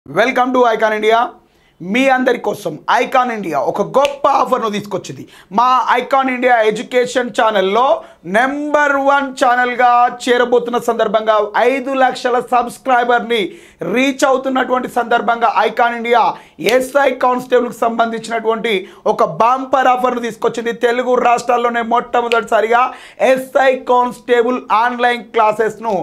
Welcome to Icon India మీ అందరి కోసం ఐకాన్ ఇండియా ఒక గొప్ప ఆఫర్ను తీసుకొచ్చింది మా ఐకాన్ ఇండియా ఎడ్యుకేషన్ ఛానల్లో నెంబర్ వన్ ఛానల్గా చేరబోతున్న సందర్భంగా ఐదు లక్షల సబ్స్క్రైబర్ని రీచ్ అవుతున్నటువంటి సందర్భంగా ఐకాన్ ఇండియా ఎస్ఐ కానిస్టేబుల్కి సంబంధించినటువంటి ఒక బాంపర్ ఆఫర్ను తీసుకొచ్చింది తెలుగు రాష్ట్రాల్లోనే మొట్టమొదటిసారిగా ఎస్ఐ కానిస్టేబుల్ ఆన్లైన్ క్లాసెస్ను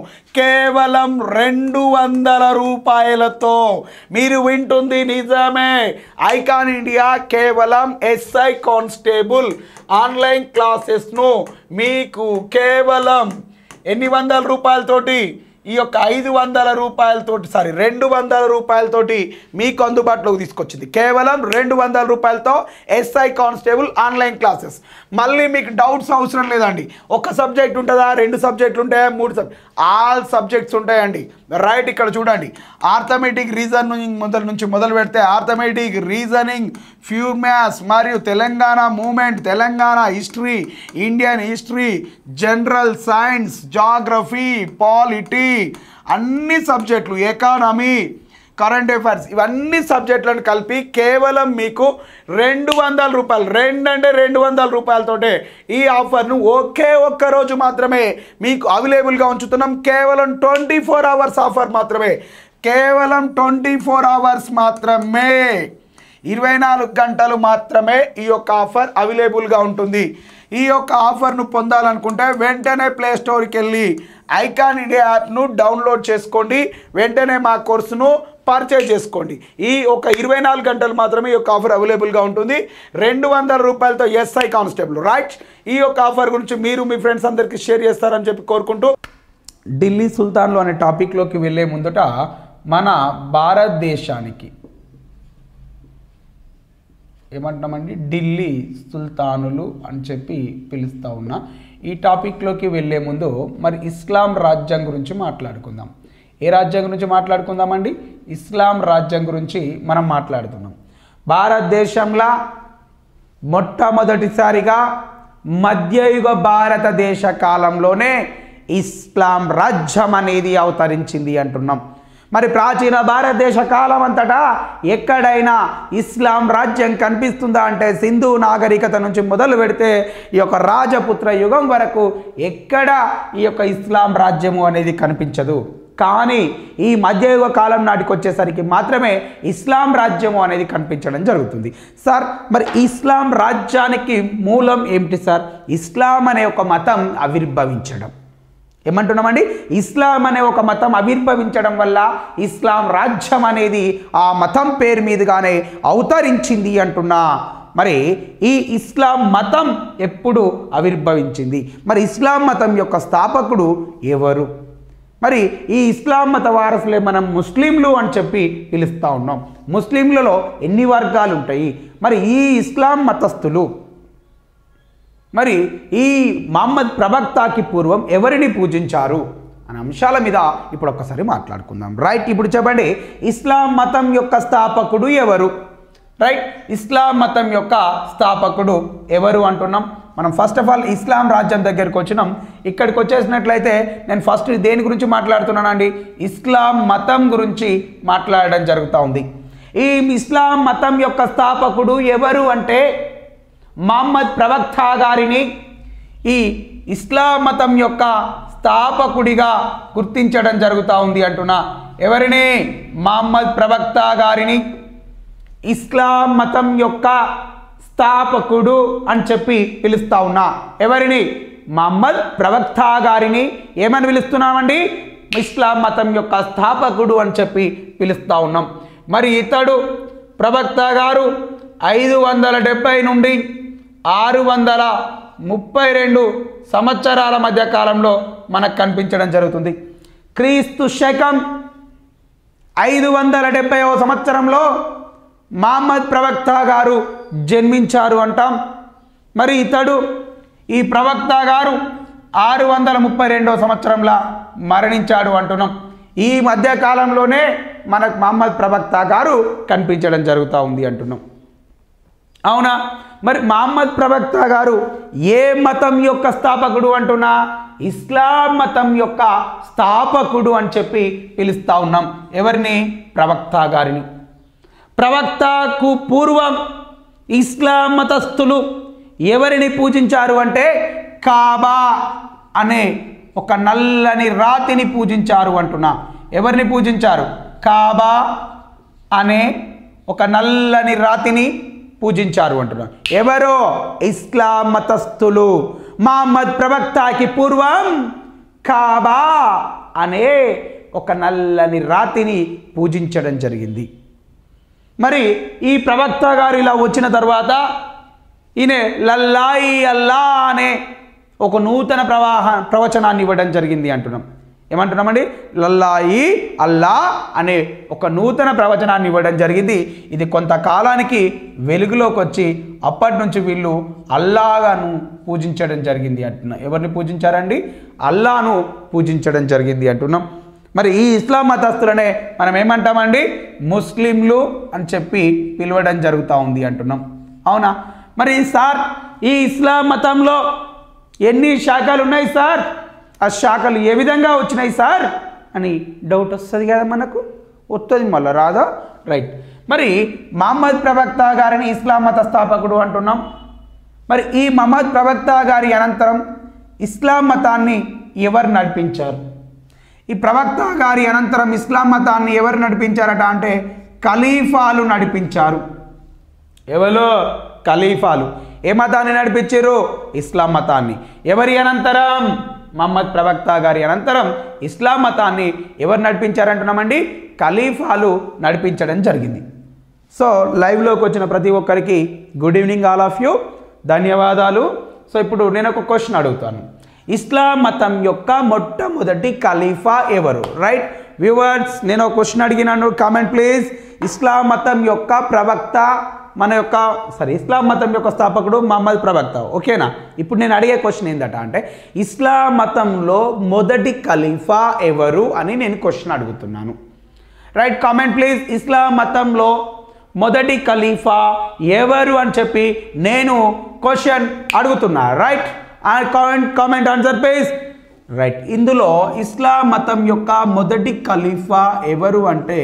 కేవలం రెండు వందల రూపాయలతో మీరు వింటుంది నిజమే ఐకాన్ ఇండియా కేవలం ఎస్ఐ కానిస్టేబుల్ ఆన్లైన్ క్లాసెస్ను మీకు కేవలం ఎన్ని వందల రూపాయలతోటి ఈ యొక్క ఐదు వందల రూపాయలతోటి సారీ రెండు వందల రూపాయలతోటి మీకు అందుబాటులోకి తీసుకొచ్చింది కేవలం రెండు వందల రూపాయలతో ఎస్ఐ కానిస్టేబుల్ ఆన్లైన్ క్లాసెస్ మళ్ళీ మీకు డౌట్స్ అవసరం లేదండి ఒక సబ్జెక్ట్ ఉంటుందా రెండు సబ్జెక్టులు ఉంటాయా మూడు సబ్ ఆల్ సబ్జెక్ట్స్ ఉంటాయండి రైట్ ఇక్కడ చూడండి ఆర్థమెటిక్ రీజన్ మొదలు నుంచి మొదలు పెడితే ఆర్థమెటిక్ రీజనింగ్ ఫ్యూర్ మ్యాథ్స్ మరియు Telangana movement Telangana history Indian history general science geography polity అన్ని సబ్జెక్టులు ఎకానమీ కరెంట్ అఫైర్స్ ఇవన్నీ సబ్జెక్టులను కలిపి కేవలం మీకు రెండు వందల రూపాయలు రెండు అంటే రెండు వందల రూపాయలతోటే ఈ ఆఫర్ను ఒకే ఒక్క రోజు మాత్రమే మీకు అవైలబుల్గా ఉంచుతున్నాం కేవలం ట్వంటీ ఫోర్ అవర్స్ ఆఫర్ మాత్రమే కేవలం ట్వంటీ ఫోర్ అవర్స్ మాత్రమే ఇరవై నాలుగు గంటలు మాత్రమే ఈ యొక్క ఆఫర్ అవైలబుల్గా ఉంటుంది ఈ యొక్క ఆఫర్ను పొందాలనుకుంటే వెంటనే ప్లే స్టోర్కి వెళ్ళి ఐకాన్ ఇండియా యాప్ను డౌన్లోడ్ చేసుకోండి వెంటనే మా కోర్సును పర్చేజ్ చేసుకోండి ఈ ఒక ఇరవై నాలుగు గంటలు మాత్రమే ఈ యొక్క ఆఫర్ అవైలబుల్గా ఉంటుంది రెండు వందల రూపాయలతో ఎస్ఐ కానిస్టేబుల్ రైట్ ఈ యొక్క ఆఫర్ గురించి మీరు మీ ఫ్రెండ్స్ అందరికీ షేర్ చేస్తారని చెప్పి కోరుకుంటూ ఢిల్లీ సుల్తాన్లు అనే టాపిక్లోకి వెళ్ళే ముందట మన భారతదేశానికి ఏమంటున్నామండి ఢిల్లీ సుల్తానులు అని చెప్పి పిలుస్తూ ఉన్నా ఈ టాపిక్లోకి వెళ్ళే ముందు మరి ఇస్లాం రాజ్యం గురించి మాట్లాడుకుందాం ఏ రాజ్యం గురించి మాట్లాడుకుందామండి ఇస్లాం రాజ్యం గురించి మనం మాట్లాడుతున్నాం భారతదేశంలో మొట్టమొదటిసారిగా మధ్యయుగ భారతదేశ కాలంలోనే ఇస్లాం రాజ్యం అనేది అవతరించింది అంటున్నాం మరి ప్రాచీన భారతదేశ కాలం అంతటా ఎక్కడైనా ఇస్లాం రాజ్యం కనిపిస్తుందా అంటే సింధు నాగరికత నుంచి మొదలు పెడితే ఈ యొక్క రాజపుత్ర యుగం వరకు ఎక్కడ ఈ యొక్క ఇస్లాం రాజ్యము అనేది కనిపించదు కానీ ఈ మధ్యయుగ కాలం నాటికి వచ్చేసరికి మాత్రమే ఇస్లాం రాజ్యము అనేది కనిపించడం జరుగుతుంది సార్ మరి ఇస్లాం రాజ్యానికి మూలం ఏమిటి సార్ ఇస్లాం అనే ఒక మతం ఆవిర్భవించడం ఏమంటున్నామండి ఇస్లాం అనే ఒక మతం ఆవిర్భవించడం వల్ల ఇస్లాం రాజ్యం అనేది ఆ మతం పేరు మీదుగానే అవతరించింది అంటున్నా మరి ఈ ఇస్లాం మతం ఎప్పుడు ఆవిర్భవించింది మరి ఇస్లాం మతం యొక్క స్థాపకుడు ఎవరు మరి ఈ ఇస్లాం మత వారసులే మనం ముస్లింలు అని చెప్పి పిలుస్తూ ఉన్నాం ముస్లింలలో ఎన్ని వర్గాలు ఉంటాయి మరి ఈ ఇస్లాం మతస్థులు మరి ఈ మహమ్మద్ ప్రవక్తాకి పూర్వం ఎవరిని పూజించారు అనే అంశాల మీద ఇప్పుడు ఒక్కసారి మాట్లాడుకుందాం రైట్ ఇప్పుడు చెప్పండి ఇస్లాం మతం యొక్క స్థాపకుడు ఎవరు రైట్ ఇస్లాం మతం యొక్క స్థాపకుడు ఎవరు అంటున్నాం మనం ఫస్ట్ ఆఫ్ ఆల్ ఇస్లాం రాజ్యం దగ్గరికి వచ్చినాం ఇక్కడికి వచ్చేసినట్లయితే నేను ఫస్ట్ దేని గురించి మాట్లాడుతున్నానండి ఇస్లాం మతం గురించి మాట్లాడడం జరుగుతూ ఉంది ఈ ఇస్లాం మతం యొక్క స్థాపకుడు ఎవరు అంటే మహమ్మద్ ప్రవక్త గారిని ఈ ఇస్లాం మతం యొక్క స్థాపకుడిగా గుర్తించడం జరుగుతూ ఉంది అంటున్నా ఎవరిని మహమ్మద్ ప్రవక్త గారిని ఇస్లాం మతం యొక్క స్థాపకుడు అని చెప్పి పిలుస్తా ఉన్నా ఎవరిని మహమ్మద్ ప్రవక్త గారిని ఏమని పిలుస్తున్నామండి ఇస్లాం మతం యొక్క స్థాపకుడు అని చెప్పి పిలుస్తా ఉన్నాం మరి ఇతడు ప్రవక్త గారు ఐదు వందల డెబ్బై నుండి ఆరు వందల ముప్పై రెండు సంవత్సరాల మధ్య కాలంలో మనకు కనిపించడం జరుగుతుంది క్రీస్తు శకం ఐదు వందల డెబ్బైవ సంవత్సరంలో మహమ్మద్ ప్రవక్త గారు జన్మించారు అంటాం మరి ఇతడు ఈ ప్రవక్త గారు ఆరు వందల ముప్పై రెండవ సంవత్సరంలో మరణించాడు అంటున్నాం ఈ మధ్య కాలంలోనే మనకు మహమ్మద్ ప్రవక్త గారు కనిపించడం జరుగుతూ ఉంది అంటున్నాం అవునా మరి మహమ్మద్ ప్రవక్త గారు ఏ మతం యొక్క స్థాపకుడు అంటున్నా ఇస్లాం మతం యొక్క స్థాపకుడు అని చెప్పి పిలుస్తా ఉన్నాం ఎవరిని ప్రవక్త గారిని ప్రవక్తకు పూర్వం ఇస్లాం మతస్థులు ఎవరిని పూజించారు అంటే కాబా అనే ఒక నల్లని రాతిని పూజించారు అంటున్నా ఎవరిని పూజించారు కాబా అనే ఒక నల్లని రాతిని పూజించారు అంటున్నా ఎవరో ఇస్లాం మతస్థులు మహమ్మద్ ప్రవక్తకి పూర్వం కాబా అనే ఒక నల్లని రాతిని పూజించడం జరిగింది మరి ఈ ప్రవక్త గారు ఇలా వచ్చిన తర్వాత ఈయన లల్లాయి అల్లా అనే ఒక నూతన ప్రవాహ ప్రవచనాన్ని ఇవ్వడం జరిగింది అంటున్నాం ఏమంటున్నామండి లల్లాయి అల్లా అనే ఒక నూతన ప్రవచనాన్ని ఇవ్వడం జరిగింది ఇది కొంతకాలానికి వెలుగులోకి వచ్చి అప్పటి నుంచి వీళ్ళు అల్లాగాను పూజించడం జరిగింది అంటున్నాం ఎవరిని పూజించారండి అల్లాను పూజించడం జరిగింది అంటున్నాం మరి ఈ ఇస్లాం మతస్థులనే మనం ఏమంటామండి ముస్లింలు అని చెప్పి పిలవడం జరుగుతూ ఉంది అంటున్నాం అవునా మరి సార్ ఈ ఇస్లాం మతంలో ఎన్ని శాఖలు ఉన్నాయి సార్ ఆ శాఖలు ఏ విధంగా వచ్చినాయి సార్ అని డౌట్ వస్తుంది కదా మనకు వస్తుంది మళ్ళీ రాదా రైట్ మరి మహమ్మద్ ప్రవక్త గారిని ఇస్లాం మత స్థాపకుడు అంటున్నాం మరి ఈ మహమ్మద్ ప్రవక్త గారి అనంతరం ఇస్లాం మతాన్ని ఎవరు నడిపించారు ఈ ప్రవక్త గారి అనంతరం ఇస్లాం మతాన్ని ఎవరు నడిపించారట అంటే ఖలీఫాలు నడిపించారు ఎవరు ఖలీఫాలు ఏ మతాన్ని నడిపించారు ఇస్లాం మతాన్ని ఎవరి అనంతరం మహమ్మద్ ప్రవక్త గారి అనంతరం ఇస్లాం మతాన్ని ఎవరు నడిపించారంటున్నామండి ఖలీఫాలు నడిపించడం జరిగింది సో లైవ్లోకి వచ్చిన ప్రతి ఒక్కరికి good evening all of you ధన్యవాదాలు సో ఇప్పుడు నేను ఒక క్వశ్చన్ అడుగుతాను ఇస్లాం మతం యొక్క మొట్టమొదటి ఖలీఫా ఎవరు రైట్ వ్యూవర్స్ నేను ఒక క్వశ్చన్ అడిగినాను కామెంట్ ప్లీజ్ ఇస్లాం మతం యొక్క ప్రవక్త మన యొక్క సారీ ఇస్లాం మతం యొక్క స్థాపకుడు మహమ్మద్ ప్రవక్త ఓకేనా ఇప్పుడు నేను అడిగే క్వశ్చన్ ఏంటట అంటే ఇస్లాం మతంలో మొదటి ఖలీఫా ఎవరు అని నేను క్వశ్చన్ అడుగుతున్నాను రైట్ కామెంట్ ప్లీజ్ ఇస్లాం మతంలో మొదటి ఖలీఫా ఎవరు అని చెప్పి నేను క్వశ్చన్ అడుగుతున్నా right comment comment answer please right ఇందులో ఇస్లాం మతం యొక్క మొదటి ఖలీఫా ఎవరు అంటే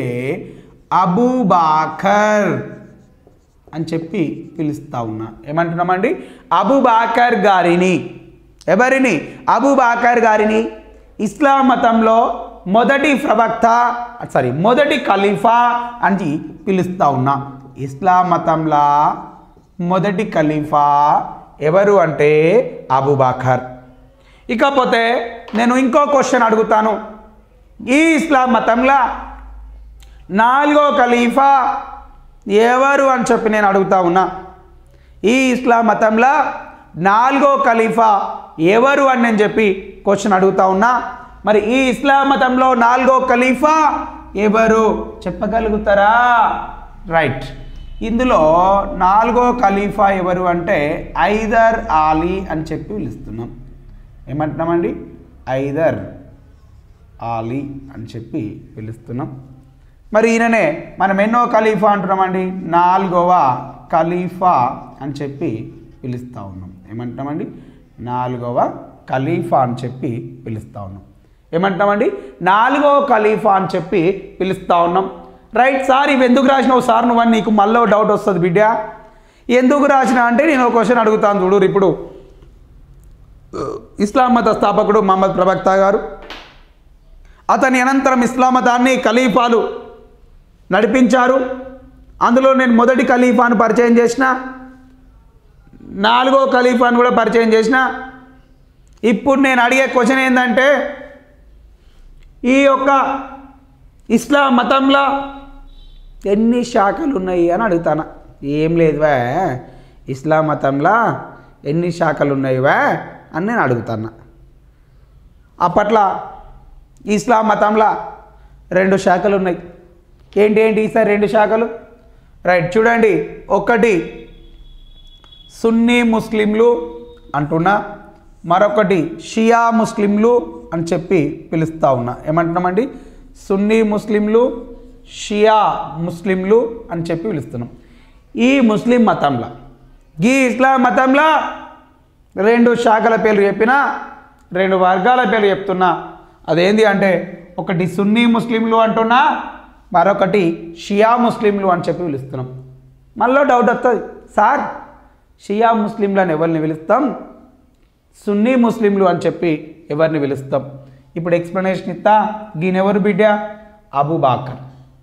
అబూబాకర్ అని చెప్పి పిలుస్తా ఉన్నా ఏమంటున్నామండి అబూబాకర్ గారిని ఎవరిని అబూబాకర్ గారిని ఇస్లాం మతంలో మొదటి ప్రవక్త సారీ మొదటి ఖలీఫా అని పిలుస్తా ఉన్నా ఇస్లాం మతంలో మొదటి ఖలీఫా ఎవరు అంటే అబూబాకర్ ఇకపోతే నేను ఇంకో క్వశ్చన్ అడుగుతాను ఈ ఇస్లాం మతంలో నాలుగో ఖలీఫా ఎవరు అని చెప్పి నేను అడుగుతా ఉన్నా ఈ ఇస్లాం మతంలో నాలుగో ఖలీఫా ఎవరు అని నేను చెప్పి క్వశ్చన్ అడుగుతా ఉన్నా మరి ఈ ఇస్లాం మతంలో నాలుగో ఖలీఫా ఎవరు చెప్పగలుగుతారా రైట్ ఇందులో నాలుగో ఖలీఫా ఎవరు అంటే ఐదర్ ఆలీ అని చెప్పి పిలుస్తున్నాం ఏమంటున్నామండి ఐదర్ ఆలీ అని చెప్పి పిలుస్తున్నాం మరి ఈయననే మనం ఎన్నో ఖలీఫా అంటున్నామండి నాలుగవ ఖలీఫా అని చెప్పి పిలుస్తూ ఉన్నాం ఏమంటున్నామండి నాలుగవ ఖలీఫా అని చెప్పి పిలుస్తూ ఉన్నాం ఏమంటామండి నాలుగో ఖలీఫా అని చెప్పి పిలుస్తూ ఉన్నాం రైట్ సార్ ఇవి ఎందుకు రాసినావు సార్ నువ్వు అని నీకు మళ్ళీ డౌట్ వస్తుంది బిడ్డ ఎందుకు రాసిన అంటే నేను ఒక క్వశ్చన్ అడుగుతాను చూడు ఇప్పుడు ఇస్లాం మత స్థాపకుడు మహమ్మద్ ప్రవక్త గారు అతని అనంతరం ఇస్లాం మతాన్ని ఖలీఫాలు నడిపించారు అందులో నేను మొదటి ఖలీఫాను పరిచయం చేసిన నాలుగో ఖలీఫాను కూడా పరిచయం చేసిన ఇప్పుడు నేను అడిగే క్వశ్చన్ ఏంటంటే ఈ యొక్క ఇస్లాం మతంలో ఎన్ని శాఖలు ఉన్నాయి అని అడుగుతాను ఏం లేదువా ఇస్లాం మతంలో ఎన్ని శాఖలు ఉన్నాయివా అని నేను అడుగుతాను అప్పట్లో ఇస్లాం మతంలో రెండు శాఖలు ఉన్నాయి ఏంటి ఏంటి సార్ రెండు శాఖలు రైట్ చూడండి ఒకటి సున్నీ ముస్లింలు అంటున్నా మరొకటి షియా ముస్లింలు అని చెప్పి పిలుస్తూ ఉన్నా ఏమంటున్నామండి సున్నీ ముస్లింలు షియా ముస్లింలు అని చెప్పి పిలుస్తున్నాం ఈ ముస్లిం మతంలో ఈ ఇస్లాం మతంలో రెండు శాఖల పేర్లు చెప్పిన రెండు వర్గాల పేర్లు చెప్తున్నా అదేంటి అంటే ఒకటి సున్నీ ముస్లింలు అంటున్నా మరొకటి షియా ముస్లింలు అని చెప్పి పిలుస్తున్నాం మళ్ళీ డౌట్ వస్తుంది సార్ షియా ముస్లింలను ఎవరిని పిలుస్తాం సున్నీ ముస్లింలు అని చెప్పి ఎవరిని పిలుస్తాం ఇప్పుడు ఎక్స్ప్లెనేషన్ ఇస్తా గీనెవరు బిడ్డ అబుబాకర్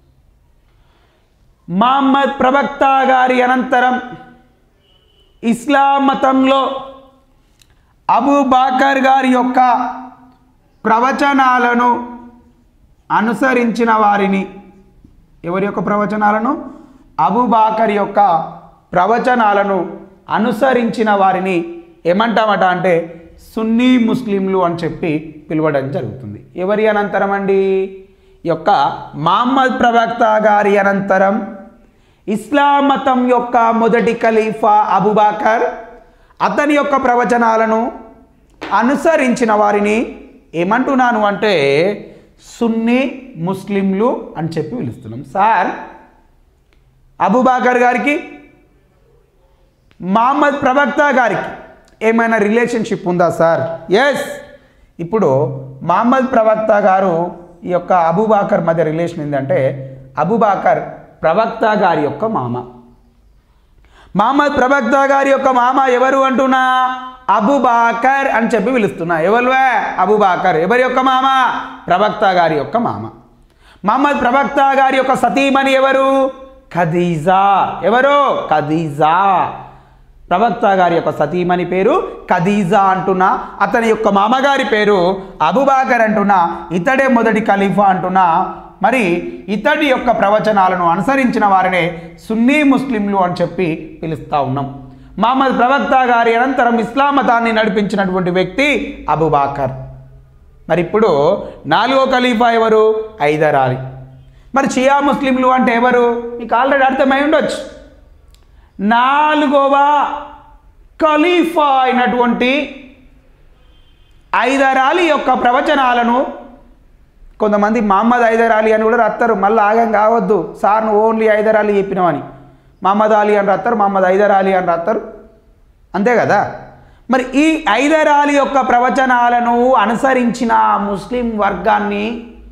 మహమ్మద్ ప్రవక్త గారి అనంతరం ఇస్లాం మతంలో అబూ బాకర్ గారి యొక్క ప్రవచనాలను అనుసరించిన వారిని ఎవరి యొక్క ప్రవచనాలను అబూ బాకర్ యొక్క ప్రవచనాలను అనుసరించిన వారిని ఏమంటామట అంటే సున్నీ ముస్లింలు అని చెప్పి పిలవడం జరుగుతుంది ఎవరి అనంతరం అండి ఈ యొక్క మహమ్మద్ ప్రవక్త గారి అనంతరం ఇస్లాం మతం యొక్క మొదటి ఖలీఫా అబుబాకర్ అతని యొక్క ప్రవచనాలను అనుసరించిన వారిని ఏమంటున్నాను అంటే సున్నీ ముస్లింలు అని చెప్పి పిలుస్తున్నాం సార్ అబుబాకర్ గారికి మహమ్మద్ ప్రవక్త గారికి ఏమైనా రిలేషన్షిప్ ఉందా సార్ ఎస్ ఇప్పుడు మహమ్మద్ ప్రవక్త గారు ఈ యొక్క అబుబాకర్ మధ్య రిలేషన్ ఏంటంటే అబుబాకర్ ప్రవక్త గారి యొక్క మామ మహమ్మద్ ప్రవక్త గారి యొక్క మామ ఎవరు అంటున్నా అబుబాకర్ అని చెప్పి పిలుస్తున్నా ఎవరువే అబుబాకర్ ఎవరి యొక్క మామ ప్రవక్త గారి యొక్క మామ మహమ్మద్ ప్రవక్త గారి యొక్క సతీమణి ఎవరు ఖదీజా ఎవరు ఖదీజా ప్రవక్త గారి యొక్క సతీమణి పేరు ఖదీజా అంటున్నా అతని యొక్క మామగారి పేరు అబుబాకర్ అంటున్నా ఇతడే మొదటి ఖలీఫా అంటున్నా మరి ఇతడి యొక్క ప్రవచనాలను అనుసరించిన వారినే సున్నీ ముస్లింలు అని చెప్పి పిలుస్తా ఉన్నాం మహమ్మద్ ప్రవక్త గారి అనంతరం ఇస్లాం మతాన్ని నడిపించినటువంటి వ్యక్తి అబుబాకర్ మరి ఇప్పుడు నాలుగో ఖలీఫా ఎవరు ఐదర్ అలీ మరి షియా ముస్లింలు అంటే ఎవరు మీకు ఆల్రెడీ అర్థమై ఉండొచ్చు నాలుగవ ఖలీఫా అయినటువంటి ఐదర్ అలీ యొక్క ప్రవచనాలను కొంతమంది మహమ్మద్ ఐదర్ అలీ అని కూడా రాస్తారు మళ్ళీ ఆగం కావద్దు సార్ నువ్వు ఓన్లీ ఐదర్ అలీ చెప్పినావని మహమ్మద్ అలీ అని రాస్తారు మహమ్మద్ ఐదర్ అలీ అని రాస్తారు అంతే కదా మరి ఈ ఐదర్ అలీ యొక్క ప్రవచనాలను అనుసరించిన ముస్లిం వర్గాన్ని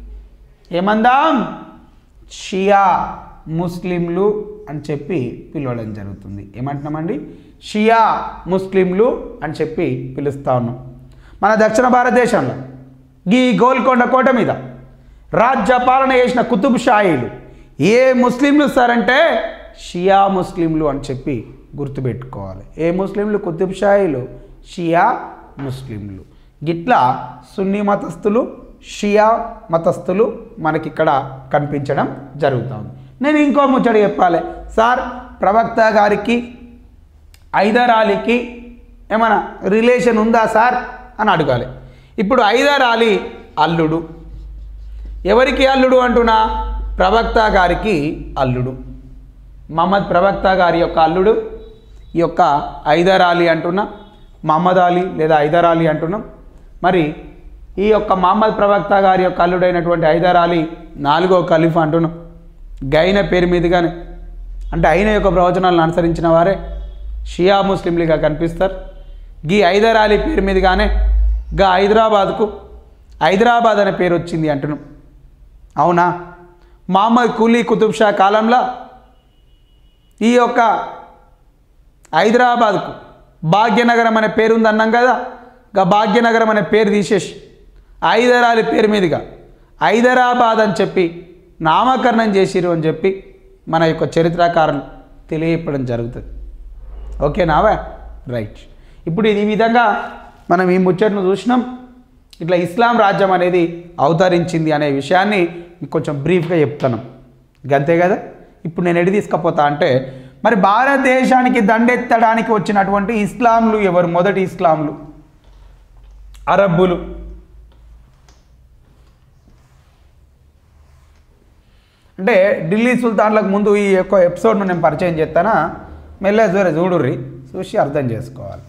ఏమందాం షియా ముస్లింలు అని చెప్పి పిలవడం జరుగుతుంది ఏమంటున్నామండి షియా ముస్లింలు అని చెప్పి పిలుస్తా ఉన్నాం మన దక్షిణ భారతదేశంలో ఈ గోల్కొండ కోట మీద రాజ్య పాలన చేసిన కుతుబ్ షాయిలు ఏ ముస్లింలు సార్ అంటే షియా ముస్లింలు అని చెప్పి గుర్తుపెట్టుకోవాలి ఏ ముస్లింలు కుతుబ్ షాయిలు షియా ముస్లింలు గిట్లా సున్నీ మతస్థులు షియా మతస్థులు మనకిక్కడ కనిపించడం జరుగుతుంది నేను ఇంకో ముచ్చట చెప్పాలి సార్ ప్రవక్త గారికి ఐదర్ అలీకి ఏమైనా రిలేషన్ ఉందా సార్ అని అడగాలి ఇప్పుడు ఐదర్ అలీ అల్లుడు ఎవరికి అల్లుడు అంటున్నా ప్రవక్త గారికి అల్లుడు మహమ్మద్ ప్రవక్త గారి యొక్క అల్లుడు ఈ యొక్క ఐదర్ అలీ అంటున్నా మహమ్మద్ అలీ లేదా ఐదర్ అలీ అంటున్నాం మరి ఈ యొక్క మహమ్మద్ ప్రవక్త గారి యొక్క అల్లుడైనటువంటి ఐదర్ అలీ నాలుగో ఖలీఫా అంటున్నాం గైన పేరు మీదుగానే అంటే అయిన యొక్క ప్రవచనాలను అనుసరించిన వారే షియా ముస్లింలుగా కనిపిస్తారు గీ ఐదర్ అలీ పేరు మీదుగానే గా హైదరాబాద్కు హైదరాబాద్ అనే పేరు వచ్చింది అంటున్నాం అవునా మహమ్మద్ కూలీ కుతుబ్ షా కాలంలో ఈ యొక్క హైదరాబాద్కు భాగ్యనగరం అనే పేరు ఉంది అన్నాం కదా గా భాగ్యనగరం అనే పేరు తీసేసి హైదరాలి పేరు మీదుగా హైదరాబాద్ అని చెప్పి నామకరణం చేసిరు అని చెప్పి మన యొక్క చరిత్రకారులు తెలియపడం జరుగుతుంది ఓకేనావా రైట్ ఇప్పుడు ఇది ఈ విధంగా మనం ఈ ముచ్చటను చూసినాం ఇట్లా ఇస్లాం రాజ్యం అనేది అవతరించింది అనే విషయాన్ని మీకు కొంచెం బ్రీఫ్గా చెప్తాను గంతే కదా ఇప్పుడు నేను ఎడి తీసుకపోతా అంటే మరి భారతదేశానికి దండెత్తడానికి వచ్చినటువంటి ఇస్లాంలు ఎవరు మొదటి ఇస్లాంలు అరబ్బులు అంటే ఢిల్లీ సుల్తాన్లకు ముందు ఈ యొక్క ఎపిసోడ్ను నేను పరిచయం చేస్తానా మెల్లె జోరే చూడుర్రి చూసి అర్థం చేసుకోవాలి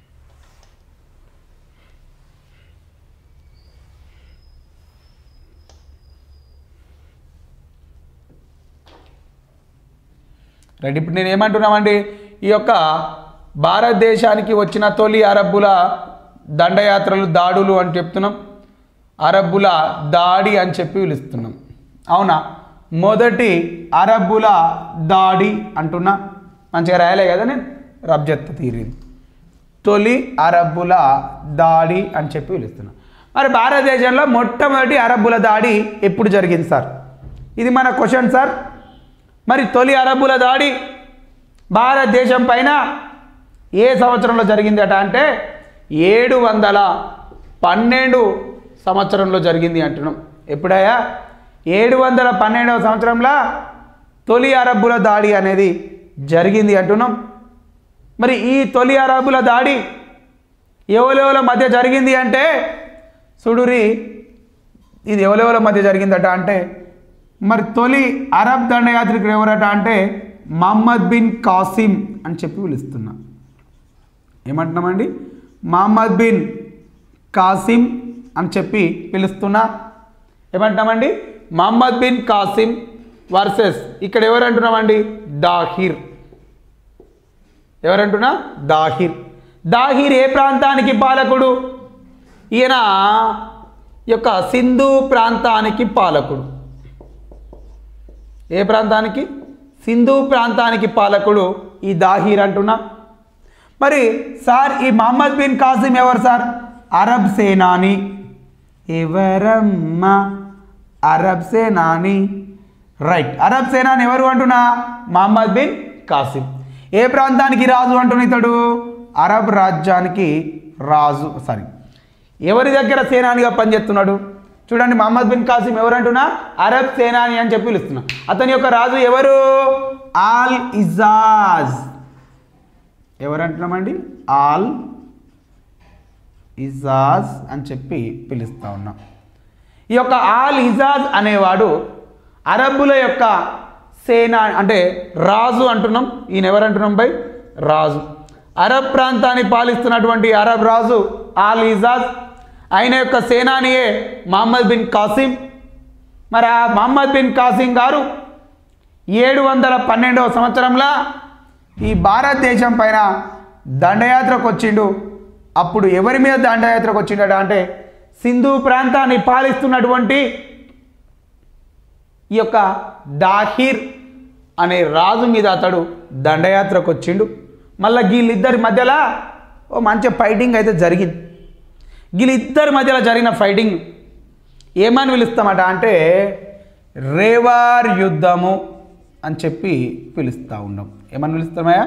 రైట్ ఇప్పుడు నేను ఏమంటున్నామండి ఈ యొక్క భారతదేశానికి వచ్చిన తొలి అరబ్బుల దండయాత్రలు దాడులు అని చెప్తున్నాం అరబ్బుల దాడి అని చెప్పి పిలుస్తున్నాం అవునా మొదటి అరబ్బుల దాడి అంటున్నా మంచిగా రాయలే కదా నేను రబ్జత్ తీరింది తొలి అరబ్బుల దాడి అని చెప్పి పిలుస్తున్నాం మరి భారతదేశంలో మొట్టమొదటి అరబ్బుల దాడి ఎప్పుడు జరిగింది సార్ ఇది మన క్వశ్చన్ సార్ మరి తొలి అరబ్బుల దాడి భారతదేశం పైన ఏ సంవత్సరంలో జరిగిందట అంటే ఏడు వందల పన్నెండు సంవత్సరంలో జరిగింది అంటున్నాం ఎప్పుడయ్యా ఏడు వందల పన్నెండవ సంవత్సరంలో తొలి అరబ్బుల దాడి అనేది జరిగింది అంటున్నాం మరి ఈ తొలి అరబ్బుల దాడి ఎవరెవల మధ్య జరిగింది అంటే సుడురి ఇది ఎవరెవల మధ్య జరిగిందట అంటే మరి తొలి అరబ్ దండయాత్రికుడు ఎవరట అంటే మహమ్మద్ బిన్ కాసిం అని చెప్పి పిలుస్తున్నా ఏమంటున్నామండి మహమ్మద్ బిన్ కాసిం అని చెప్పి పిలుస్తున్నా ఏమంటున్నామండి మహమ్మద్ బిన్ కాసిం వర్సెస్ ఇక్కడ ఎవరు అంటున్నామండి దాహిర్ ఎవరంటున్నా దాహిర్ దాహిర్ ఏ ప్రాంతానికి పాలకుడు ఈయన యొక్క సింధు ప్రాంతానికి పాలకుడు ఏ ప్రాంతానికి సింధు ప్రాంతానికి పాలకుడు ఈ దాహీర్ అంటున్నా మరి సార్ ఈ మహమ్మద్ బిన్ కాసిం ఎవరు సార్ అరబ్ సేనాని ఎవరమ్మా అరబ్ సేనాని రైట్ అరబ్ సేనాని ఎవరు అంటున్నా మహమ్మద్ బిన్ కాసిం ఏ ప్రాంతానికి రాజు అంటున్న ఇతడు అరబ్ రాజ్యానికి రాజు సారీ ఎవరి దగ్గర సేనానిగా పనిచేస్తున్నాడు చూడండి మహమ్మద్ బిన్ కాసిం ఎవరంటున్నా అరబ్ సేనాని అని చెప్పి పిలుస్తున్నా అతని యొక్క రాజు ఎవరు ఆల్ ఇజాజ్ ఎవరంటున్నామండి ఆల్ ఇజాజ్ అని చెప్పి పిలుస్తా ఉన్నాం ఈ యొక్క ఆల్ ఇజాజ్ అనేవాడు అరబ్బుల యొక్క సేనా అంటే రాజు అంటున్నాం ఈయన ఎవరంటున్నాం బై రాజు అరబ్ ప్రాంతాన్ని పాలిస్తున్నటువంటి అరబ్ రాజు ఆల్ ఇజాజ్ ఆయన యొక్క సేనానియే మహమ్మద్ బిన్ కాసిం మరి ఆ మహమ్మద్ బిన్ కాసిం గారు ఏడు వందల పన్నెండవ సంవత్సరంలో ఈ భారతదేశం పైన దండయాత్రకు వచ్చిండు అప్పుడు ఎవరి మీద దండయాత్రకు వచ్చిండట అంటే సింధు ప్రాంతాన్ని పాలిస్తున్నటువంటి ఈ యొక్క దాహిర్ అనే రాజు మీద అతడు దండయాత్రకు వచ్చిండు మళ్ళీ వీళ్ళిద్దరి మధ్యలో ఓ మంచి ఫైటింగ్ అయితే జరిగింది వీళ్ళిద్దరి మధ్యలో జరిగిన ఫైటింగ్ ఏమని పిలుస్తామట అంటే రేవార్ యుద్ధము అని చెప్పి పిలుస్తూ ఉన్నాం ఏమని పిలుస్తామయ్యా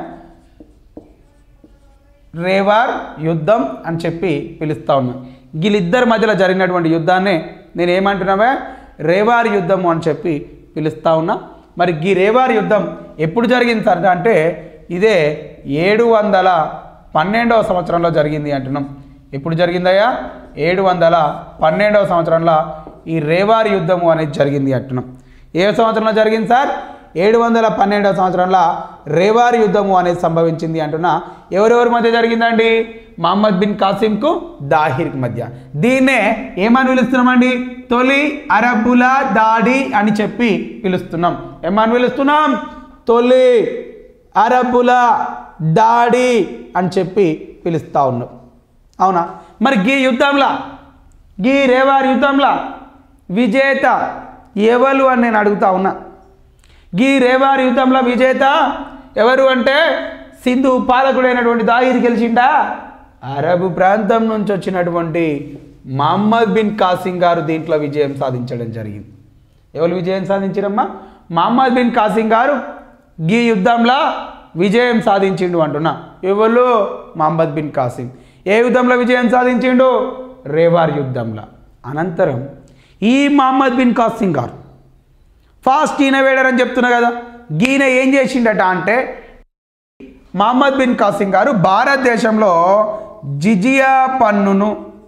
రేవార్ యుద్ధం అని చెప్పి పిలుస్తూ ఉన్నాం వీళ్ళిద్దరి మధ్యలో జరిగినటువంటి యుద్ధాన్ని నేను ఏమంటున్నావా రేవార్ యుద్ధము అని చెప్పి పిలుస్తూ ఉన్నా మరి ఈ రేవార్ యుద్ధం ఎప్పుడు జరిగింది సార్ అంటే ఇదే ఏడు వందల పన్నెండవ సంవత్సరంలో జరిగింది అంటున్నాం ఎప్పుడు జరిగిందయ్యా ఏడు వందల పన్నెండవ సంవత్సరంలో ఈ రేవార్ యుద్ధము అనేది జరిగింది అంటున్నాం ఏ సంవత్సరంలో జరిగింది సార్ ఏడు వందల పన్నెండవ సంవత్సరంలో రేవార్ యుద్ధము అనేది సంభవించింది అంటున్నా ఎవరెవరి మధ్య జరిగిందండి మహమ్మద్ బిన్ కాసింకు దాహిర్కి మధ్య దీన్నే ఏమని పిలుస్తున్నామండి తొలి అరబ్బుల దాడి అని చెప్పి పిలుస్తున్నాం ఏమని పిలుస్తున్నాం తొలి అరబ్బుల దాడి అని చెప్పి పిలుస్తూ ఉన్నాం అవునా మరి గీ యుద్ధంలో గీ రేవార్ యుద్ధంలో విజేత ఎవరు అని నేను అడుగుతా ఉన్నా గీ రేవార్ యుద్ధంలో విజేత ఎవరు అంటే సింధు పాలకుడైనటువంటి దాయిర్ గెలిచిండా అరబు ప్రాంతం నుంచి వచ్చినటువంటి మహమ్మద్ బిన్ కాసిం గారు దీంట్లో విజయం సాధించడం జరిగింది ఎవరు విజయం సాధించారమ్మా మహమ్మద్ బిన్ కాసిం గారు గీ యుద్ధంలో విజయం సాధించిండు అంటున్నా ఎవరు మహమ్మద్ బిన్ కాసిం ఏ యుద్ధంలో విజయం సాధించిండు రేవార్ యుద్ధంలో అనంతరం ఈ మహమ్మద్ బిన్ కాసిం గారు ఫాస్ట్ ఈయన వేడారని చెప్తున్నా కదా గీన ఏం చేసిండట అంటే మహమ్మద్ బిన్ కాసిం గారు భారతదేశంలో జిజియా పన్నును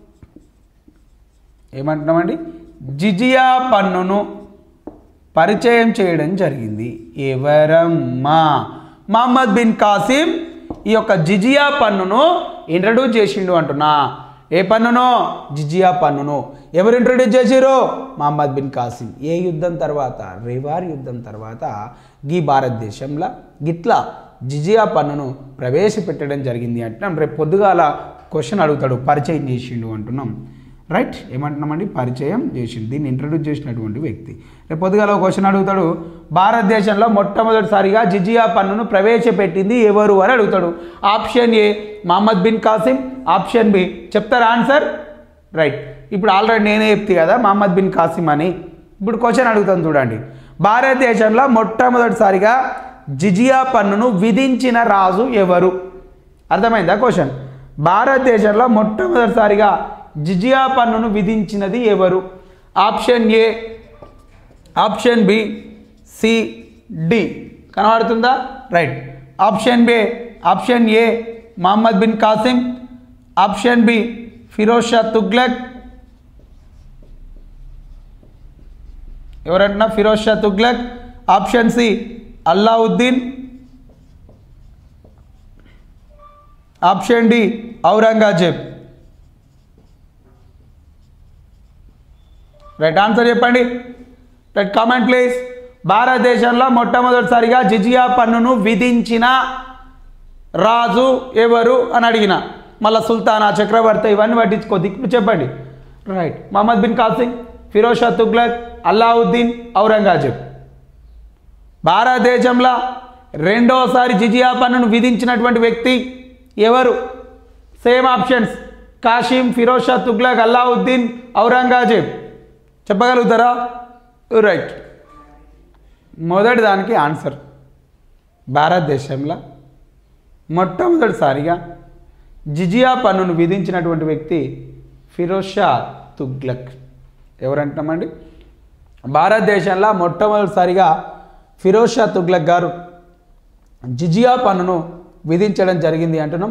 ఏమంటున్నామండి జిజియా పన్నును పరిచయం చేయడం జరిగింది ఎవరమ్మా మహమ్మద్ బిన్ కాసిం ఈ యొక్క జిజియా పన్నును ఇంట్రడ్యూస్ చేసిండు అంటున్నా ఏ పన్నును జిజియా పన్నును ఎవరు ఇంట్రడ్యూస్ చేసిరు మహమ్మద్ బిన్ కాసిం ఏ యుద్ధం తర్వాత రేవార్ యుద్ధం తర్వాత గీ భారతదేశంలో గిట్లా జిజియా పన్నును ప్రవేశపెట్టడం జరిగింది అంటే రేపు పొద్దుగాల క్వశ్చన్ అడుగుతాడు పరిచయం చేసిండు అంటున్నాం రైట్ ఏమంటున్నామండి పరిచయం చేసిండు దీన్ని ఇంట్రడ్యూస్ చేసినటువంటి వ్యక్తి రేపు పొద్దుగాల ఒక క్వశ్చన్ అడుగుతాడు భారతదేశంలో మొట్టమొదటిసారిగా జిజియా పన్నును ప్రవేశపెట్టింది ఎవరు అని అడుగుతాడు option A Muhammad bin Qasim option B చెప్తారా ఆన్సర్ రైట్ ఇప్పుడు ఆల్రెడీ నేనే చెప్తే కదా మహమ్మద్ బిన్ కాసిం అని ఇప్పుడు క్వశ్చన్ అడుగుతాను చూడండి భారతదేశంలో మొట్టమొదటిసారిగా జిజియా పన్నును విధించిన రాజు ఎవరు అర్థమైందా క్వశ్చన్ భారతదేశంలో మొట్టమొదటిసారిగా జిజియా పన్నును విధించినది ఎవరు option A option B C D కనబడుతుందా right option B option A Muhammad bin Qasim option B Firoz Shah Tughlaq ఎవరంటున్నా Firoz Shah Tughlaq option C Alauddin option D Aurangzeb right answer చెప్పండి రైట్ కామెంట్ ప్లీజ్ భారతదేశంలో మొట్టమొదటిసారిగా జిజియా పన్నును విధించిన రాజు ఎవరు అని అడిగిన మళ్ళా సుల్తానా చక్రవర్తి ఇవన్నీ పట్టించుకోద్ది ఇప్పుడు చెప్పండి రైట్ మహమ్మద్ బిన్ కాసిం ఫిరోజ్ షా తుగ్లక్ అల్లావుద్దీన్ ఔరంగజేబ్ భారతదేశంలో రెండోసారి జిజియా పన్నును విధించినటువంటి వ్యక్తి ఎవరు సేమ్ ఆప్షన్స్ కాషిం ఫిరోజ్ షా తుగ్లక్ అల్లావుద్దీన్ ఔరంగజేబ్ చెప్పగలుగుతారా రైట్ మొదటి దానికి ఆన్సర్ భారతదేశంలో మొట్టమొదటిసారిగా జిజియా పన్నును విధించినటువంటి వ్యక్తి ఫిరోజ్ షా తుగ్లక్ ఎవరంటున్నామండి భారతదేశంలో మొట్టమొదటిసారిగా ఫిరోజ్ షా తుగ్లక్ గారు జిజియా పన్నును విధించడం జరిగింది అంటున్నాం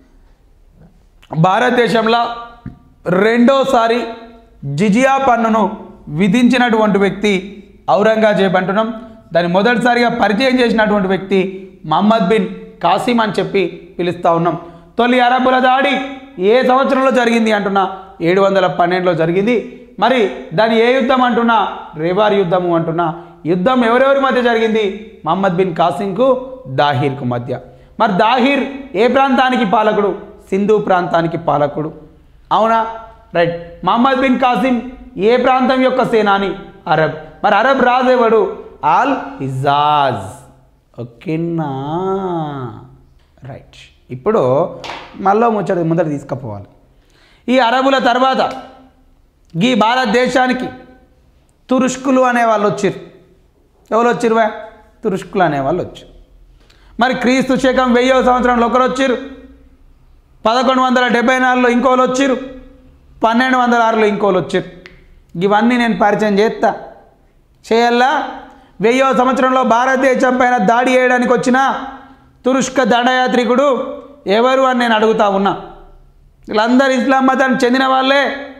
భారతదేశంలో రెండోసారి జిజియా పన్నును విధించినటువంటి వ్యక్తి ఔరంగజేబ్ అంటున్నాం దాన్ని మొదటిసారిగా పరిచయం చేసినటువంటి వ్యక్తి మహమ్మద్ బిన్ కాసిం అని చెప్పి పిలుస్తూ ఉన్నాం తొలి అరబ్బుల దాడి ఏ సంవత్సరంలో జరిగింది అంటున్నా ఏడు వందల పన్నెండులో జరిగింది మరి దాని ఏ యుద్ధం అంటున్నా రేవార్ యుద్ధము అంటున్నా యుద్ధం ఎవరెవరి మధ్య జరిగింది మహమ్మద్ బిన్ కాసింకు దాహీర్కు మధ్య మరి దాహీర్ ఏ ప్రాంతానికి పాలకుడు సింధు ప్రాంతానికి పాలకుడు అవునా రైట్ మహమ్మద్ బిన్ కాసిం ఏ ప్రాంతం యొక్క సేనాని అరబ్ మరి అరబ్ రాజు ఎవడు ఆల్ హిజాజ్ ఓకేనా రైట్ ఇప్పుడు మళ్ళీ ముచ్చట ముందర తీసుకుపోవాలి ఈ అరబుల తర్వాత ఈ భారతదేశానికి తురుష్కులు అనే వాళ్ళు వచ్చారు ఎవరు వచ్చిరువా తురుష్కులు అనే వాళ్ళు వచ్చారు మరి క్రీస్తు శకం వెయ్యో సంవత్సరంలో ఒకరు వచ్చారు పదకొండు వందల డెబ్బై నాలుగులో ఇంకోళ్ళు వచ్చారు పన్నెండు వందల ఆరులో ఇంకోళ్ళు వచ్చారు ఇవన్నీ నేను పరిచయం చేస్తా చేయాలా వెయ్యో సంవత్సరంలో భారతదేశం పైన దాడి చేయడానికి వచ్చిన తురుష్క దండయాత్రికుడు ఎవరు అని నేను అడుగుతా ఉన్నా వీళ్ళందరూ ఇస్లాం మతానికి చెందిన వాళ్ళే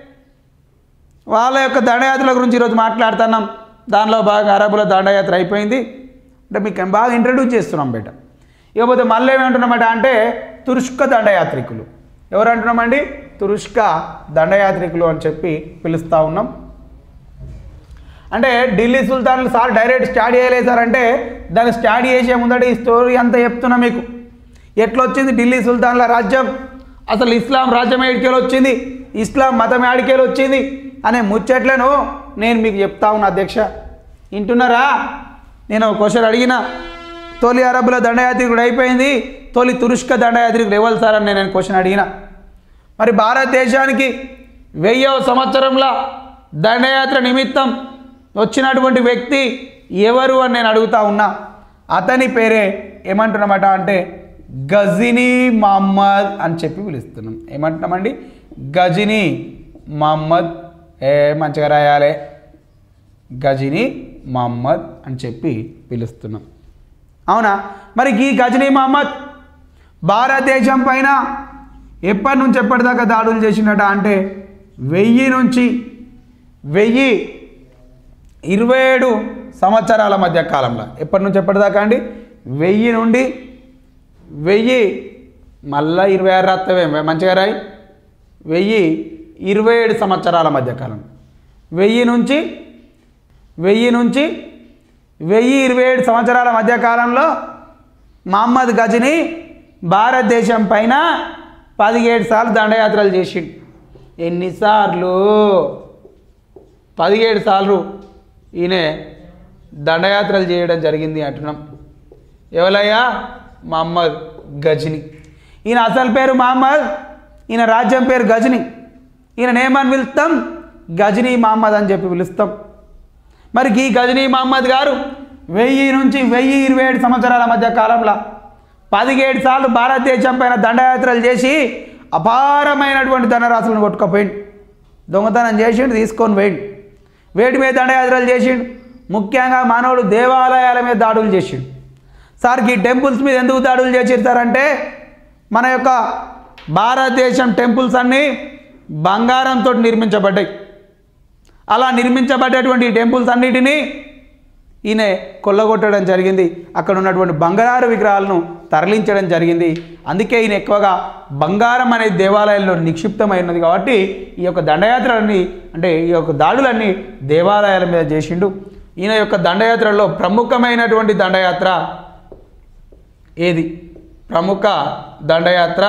వాళ్ళ యొక్క దండయాత్రల గురించి ఈరోజు మాట్లాడుతున్నాం దానిలో బాగా అరబుల దండయాత్ర అయిపోయింది అంటే మీకు బాగా ఇంట్రడ్యూస్ చేస్తున్నాం బయట ఇకపోతే మళ్ళీ ఏమంటున్నామట అంటే తురుష్క దండయాత్రికులు ఎవరు అంటున్నామండి తురుష్క దండయాత్రికులు అని చెప్పి పిలుస్తూ ఉన్నాం అంటే ఢిల్లీ సుల్తాన్లు సార్ డైరెక్ట్ స్టార్ట్ చేయలేదు సార్ అంటే దాన్ని స్టార్ట్ చేసే ముందట ఈ స్టోరీ అంతా చెప్తున్నా మీకు ఎట్లొచ్చింది ఢిల్లీ సుల్తాన్ల రాజ్యం అసలు ఇస్లాం రాజ్యం ఏడికేలు వచ్చింది ఇస్లాం మతం ఏడికేలు వచ్చింది అనే ముచ్చట్లను నేను మీకు చెప్తా ఉన్నా అధ్యక్ష వింటున్నారా నేను ఒక క్వశ్చన్ అడిగిన తొలి అరబుల దండయాత్రికుడు అయిపోయింది తొలి తురుష్క దండయాత్రికుడు ఎవరు సార్ అని నేను క్వశ్చన్ అడిగిన మరి భారతదేశానికి వెయ్యవ సంవత్సరంలో దండయాత్ర నిమిత్తం వచ్చినటువంటి వ్యక్తి ఎవరు అని నేను అడుగుతా ఉన్నా అతని పేరే ఏమంటున్నామట అంటే గజినీ మహమ్మద్ అని చెప్పి పిలుస్తున్నాం ఏమంటున్నామండి గజినీ మహమ్మద్ ఏ మంచిగా రాయాలి గజినీ మహమ్మద్ అని చెప్పి పిలుస్తున్నాం అవునా మరి ఈ గజనీ మహమ్మద్ భారతదేశం పైన ఎప్పటి నుంచి ఎప్పటిదాకా దాడులు చేసినట అంటే వెయ్యి నుంచి వెయ్యి ఇరవై ఏడు సంవత్సరాల మధ్య కాలంలో ఎప్పటి నుంచి ఎప్పటిదాకా అండి వెయ్యి నుండి వెయ్యి మళ్ళా ఇరవై ఆరు రాత్తవే మంచిగా రాయి వెయ్యి ఇరవై ఏడు సంవత్సరాల మధ్య కాలం వెయ్యి నుంచి వెయ్యి నుంచి వెయ్యి ఇరవై ఏడు సంవత్సరాల మధ్య కాలంలో మహమ్మద్ గజని భారతదేశం పైన పదిహేడు సార్లు దండయాత్రలు చేసిండు ఎన్నిసార్లు పదిహేడు సార్లు ఈయన దండయాత్రలు చేయడం జరిగింది అంటున్నాం ఎవరయ్యా మహమ్మద్ గజని ఈయన అసలు పేరు మహమ్మద్ ఈయన రాజ్యం పేరు గజని ఈయన ఏమని పిలుస్తాం గజనీ మహమ్మద్ అని చెప్పి పిలుస్తాం మరి ఈ గజనీ మహమ్మద్ గారు వెయ్యి నుంచి వెయ్యి ఇరవై ఏడు సంవత్సరాల మధ్య కాలంలో పదిహేడు సార్లు భారతదేశం పైన దండయాత్రలు చేసి అపారమైనటువంటి ధనరాశులను కొట్టుకుపోయిండు దొంగతనం చేసిండు తీసుకొని పోయిండు వేటి మీద దండయాత్రలు చేసిండు ముఖ్యంగా మానవుడు దేవాలయాల మీద దాడులు చేసిండు సార్ ఈ టెంపుల్స్ మీద ఎందుకు దాడులు చేసిర్తారంటే మన యొక్క భారతదేశం టెంపుల్స్ అన్నీ బంగారంతో నిర్మించబడ్డాయి అలా నిర్మించబడ్డటువంటి టెంపుల్స్ అన్నిటినీ ఈయన కొల్లగొట్టడం జరిగింది అక్కడ ఉన్నటువంటి బంగారు విగ్రహాలను తరలించడం జరిగింది అందుకే ఈయన ఎక్కువగా బంగారం అనే దేవాలయంలో నిక్షిప్తమై ఉన్నది కాబట్టి ఈ యొక్క దండయాత్రలన్నీ అంటే ఈ యొక్క దాడులన్నీ దేవాలయాల మీద చేసిండు ఈయన యొక్క దండయాత్రలో ప్రముఖమైనటువంటి దండయాత్ర ఏది ప్రముఖ దండయాత్ర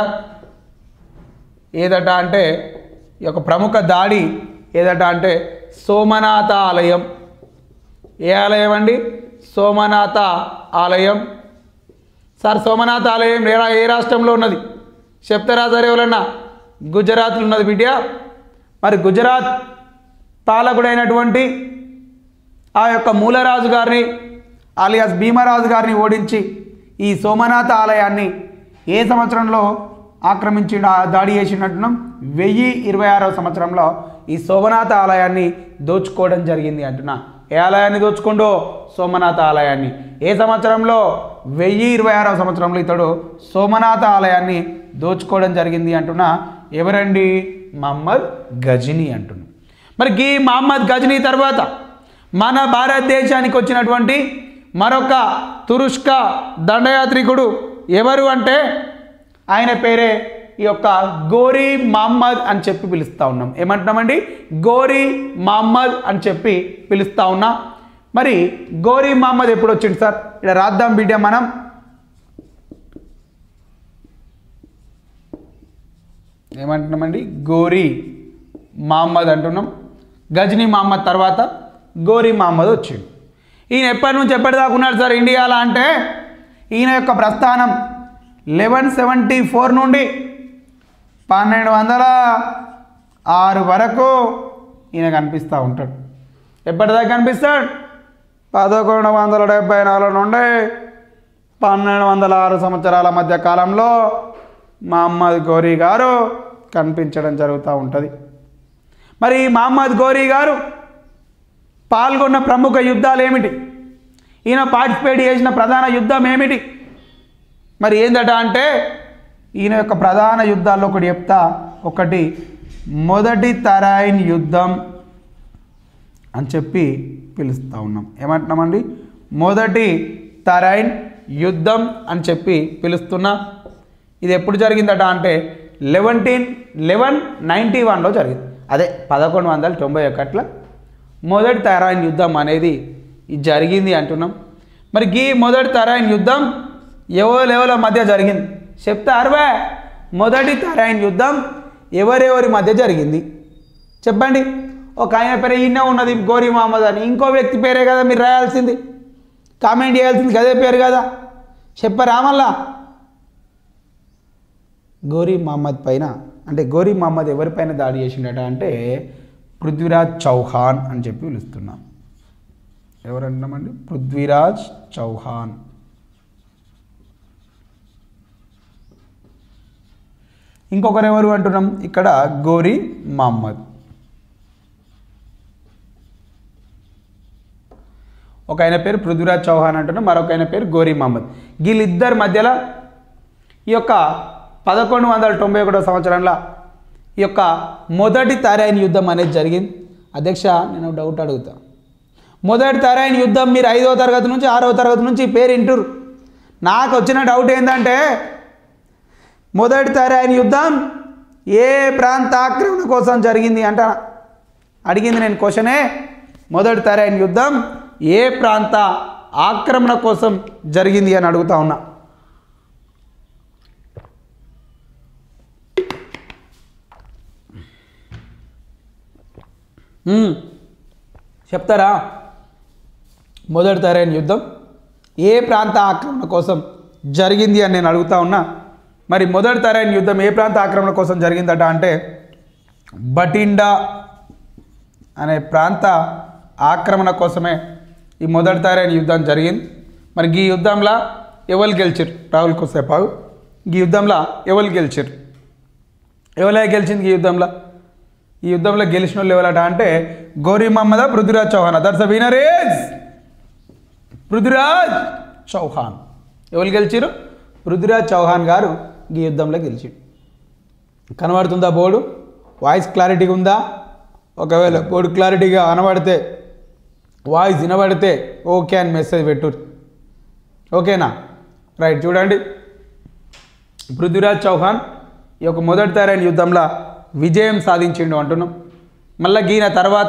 ఏదట అంటే ఈ యొక్క ప్రముఖ దాడి ఏదట అంటే సోమనాథ ఆలయం ఏ ఆలయం అండి సోమనాథ ఆలయం సార్ సోమనాథ ఆలయం ఏ రా- ఏ రాష్ట్రంలో ఉన్నది చెప్తారా సార్ ఎవరన్నా గుజరాత్లో ఉన్నది బిడ్డ మరి గుజరాత్ పాలకుడైనటువంటి ఆ యొక్క మూలరాజు గారిని అలియాస్ భీమరాజు గారిని ఓడించి ఈ సోమనాథ ఆలయాన్ని ఏ సంవత్సరంలో ఆక్రమించి దాడి చేసినట్టున్నాం వెయ్యి ఇరవై ఆరవ సంవత్సరంలో ఈ సోమనాథ ఆలయాన్ని దోచుకోవడం జరిగింది అంటున్నా ఏ ఆలయాన్ని దోచుకుండో సోమనాథ ఆలయాన్ని ఏ సంవత్సరంలో వెయ్యి ఇరవై ఆరవ సంవత్సరంలో ఇతడు సోమనాథ ఆలయాన్ని దోచుకోవడం జరిగింది అంటున్నా ఎవరండి మహమ్మద్ గజనీ అంటున్నా మరి ఈ మహమ్మద్ గజనీ తర్వాత మన భారతదేశానికి వచ్చినటువంటి మరొక తురుష్క దండయాత్రికుడు ఎవరు అంటే ఆయన పేరే ఈ యొక్క గోరీ మహమ్మద్ అని చెప్పి పిలుస్తూ ఉన్నాం ఏమంటున్నామండి గోరీ మహమ్మద్ అని చెప్పి పిలుస్తూ ఉన్నా మరి గోరీ మహమ్మద్ ఎప్పుడు వచ్చింది సార్ ఇక్కడ రాద్దాం బిడ్డ మనం ఏమంటున్నామండి గోరీ మహమ్మద్ అంటున్నాం గజనీ మహమ్మద్ తర్వాత గోరీ మహమ్మద్ వచ్చిండు ఈయన ఎప్పటి నుంచి ఎప్పటిదాకా ఉన్నాడు సార్ ఇండియాలో అంటే ఈయన యొక్క ప్రస్థానం లెవెన్ సెవెంటీ ఫోర్ నుండి పన్నెండు వందల ఆరు వరకు ఈయన కనిపిస్తూ ఉంటాడు ఎప్పటిదాకా కనిపిస్తాడు పదకొండు వందల డెబ్బై నాలుగు నుండి పన్నెండు వందల ఆరు సంవత్సరాల మధ్య కాలంలో మహమ్మద్ గోరీ గారు కనిపించడం జరుగుతూ ఉంటుంది మరి ఈ మహమ్మద్ గోరీ గారు పాల్గొన్న ప్రముఖ యుద్ధాలు ఏమిటి ఈయన పార్టిసిపేట్ చేసిన ప్రధాన యుద్ధం ఏమిటి మరి ఏందట అంటే ఈయన యొక్క ప్రధాన యుద్ధాల్లో ఒకటి చెప్తా ఒకటి మొదటి తరాయిన్ యుద్ధం అని చెప్పి పిలుస్తూ ఉన్నాం ఏమంటున్నామండి మొదటి తరైన్ యుద్ధం అని చెప్పి పిలుస్తున్నా ఇది ఎప్పుడు జరిగిందట అంటే లెవెంటీన్ లెవెన్ నైంటీ వన్లో జరిగింది అదే పదకొండు వందల తొంభై ఒకటిలో మొదటి తరైన్ యుద్ధం అనేది ఇది జరిగింది అంటున్నాం మరి ఈ మొదటి తరైన్ యుద్ధం ఎవరి ఎవరి మధ్య జరిగింది చెప్తే అరవై మొదటి తరైన్ యుద్ధం ఎవరెవరి మధ్య జరిగింది చెప్పండి ఒక ఆయన పేరు ఈయన ఉన్నది గోరీ మహమ్మద్ అని ఇంకో వ్యక్తి పేరే కదా మీరు రాయాల్సింది కామెంట్ చేయాల్సింది అదే పేరు కదా చెప్పరా మళ్ళా గోరీ మహమ్మద్ పైన అంటే గోరీ మహమ్మద్ ఎవరిపైన దాడి చేసిండట అంటే పృథ్వీరాజ్ చౌహాన్ అని చెప్పి పిలుస్తున్నాం ఎవరంటున్నామండి పృథ్వీరాజ్ చౌహాన్ ఇంకొకరు ఎవరు అంటున్నాం ఇక్కడ గోరీ మహమ్మద్ ఒక ఆయన పేరు పృథ్వీరాజ్ చౌహాన్ అంటున్నాం మరొక ఆయన పేరు గోరీ మహమ్మద్ వీళ్ళిద్దరి మధ్యలో ఈ యొక్క పదకొండు వందల తొంభై ఒకటో సంవత్సరంలో ఈ యొక్క మొదటి తరైన యుద్ధం అనేది జరిగింది అధ్యక్ష నేను డౌట్ అడుగుతా మొదటి తరైన యుద్ధం మీరు ఐదవ తరగతి నుంచి ఆరవ తరగతి నుంచి ఈ పేరు వింటురు నాకు వచ్చిన డౌట్ ఏంటంటే మొదటి తరైన యుద్ధం ఏ ప్రాంత ఆక్రమణ కోసం జరిగింది అంట అడిగింది నేను క్వశ్చనే మొదటి తరైన యుద్ధం ఏ ప్రాంత ఆక్రమణ కోసం జరిగింది అని అడుగుతా ఉన్నా మ్మ్. చెప్తారా మొదటి తరైన యుద్ధం ఏ ప్రాంత ఆక్రమణ కోసం జరిగింది అని నేను అడుగుతా ఉన్నా మరి మొదటి తరైన యుద్ధం ఏ ప్రాంత ఆక్రమణ కోసం జరిగిందట అంటే బటిండా అనే ప్రాంత ఆక్రమణ కోసమే ఈ మొదటి తరైన యుద్ధం జరిగింది మరి ఈ యుద్ధంలో ఎవరు గెలిచారు రాహుల్ కొసేపాగు ఈ యుద్ధంలో ఎవరు గెలిచారు ఎవరే గెలిచింది ఈ యుద్ధంలో ఈ యుద్ధంలో గెలిచిన వాళ్ళు ఎవరట అంటే Ghori Muhammad Prithviraj Chauhan that's the winner is Prithviraj Chauhan ఎవరు గెలిచారు పృథ్వీరాజ్ చౌహాన్ గారు ఈ యుద్ధంలో గెలిచాడు కనబడుతుందా బోర్డు వాయిస్ క్లారిటీగా ఉందా ఒకవేళ బోర్డు క్లారిటీగా కనబడితే వాయిస్ వినబడితే ఓకే అని మెసేజ్ పెట్టు ఓకేనా రైట్ చూడండి పృథ్వీరాజ్ చౌహాన్ ఈ యొక్క మొదటి తరైన యుద్ధంలో విజయం సాధించిండు అంటున్నాం మళ్ళీ గీన తర్వాత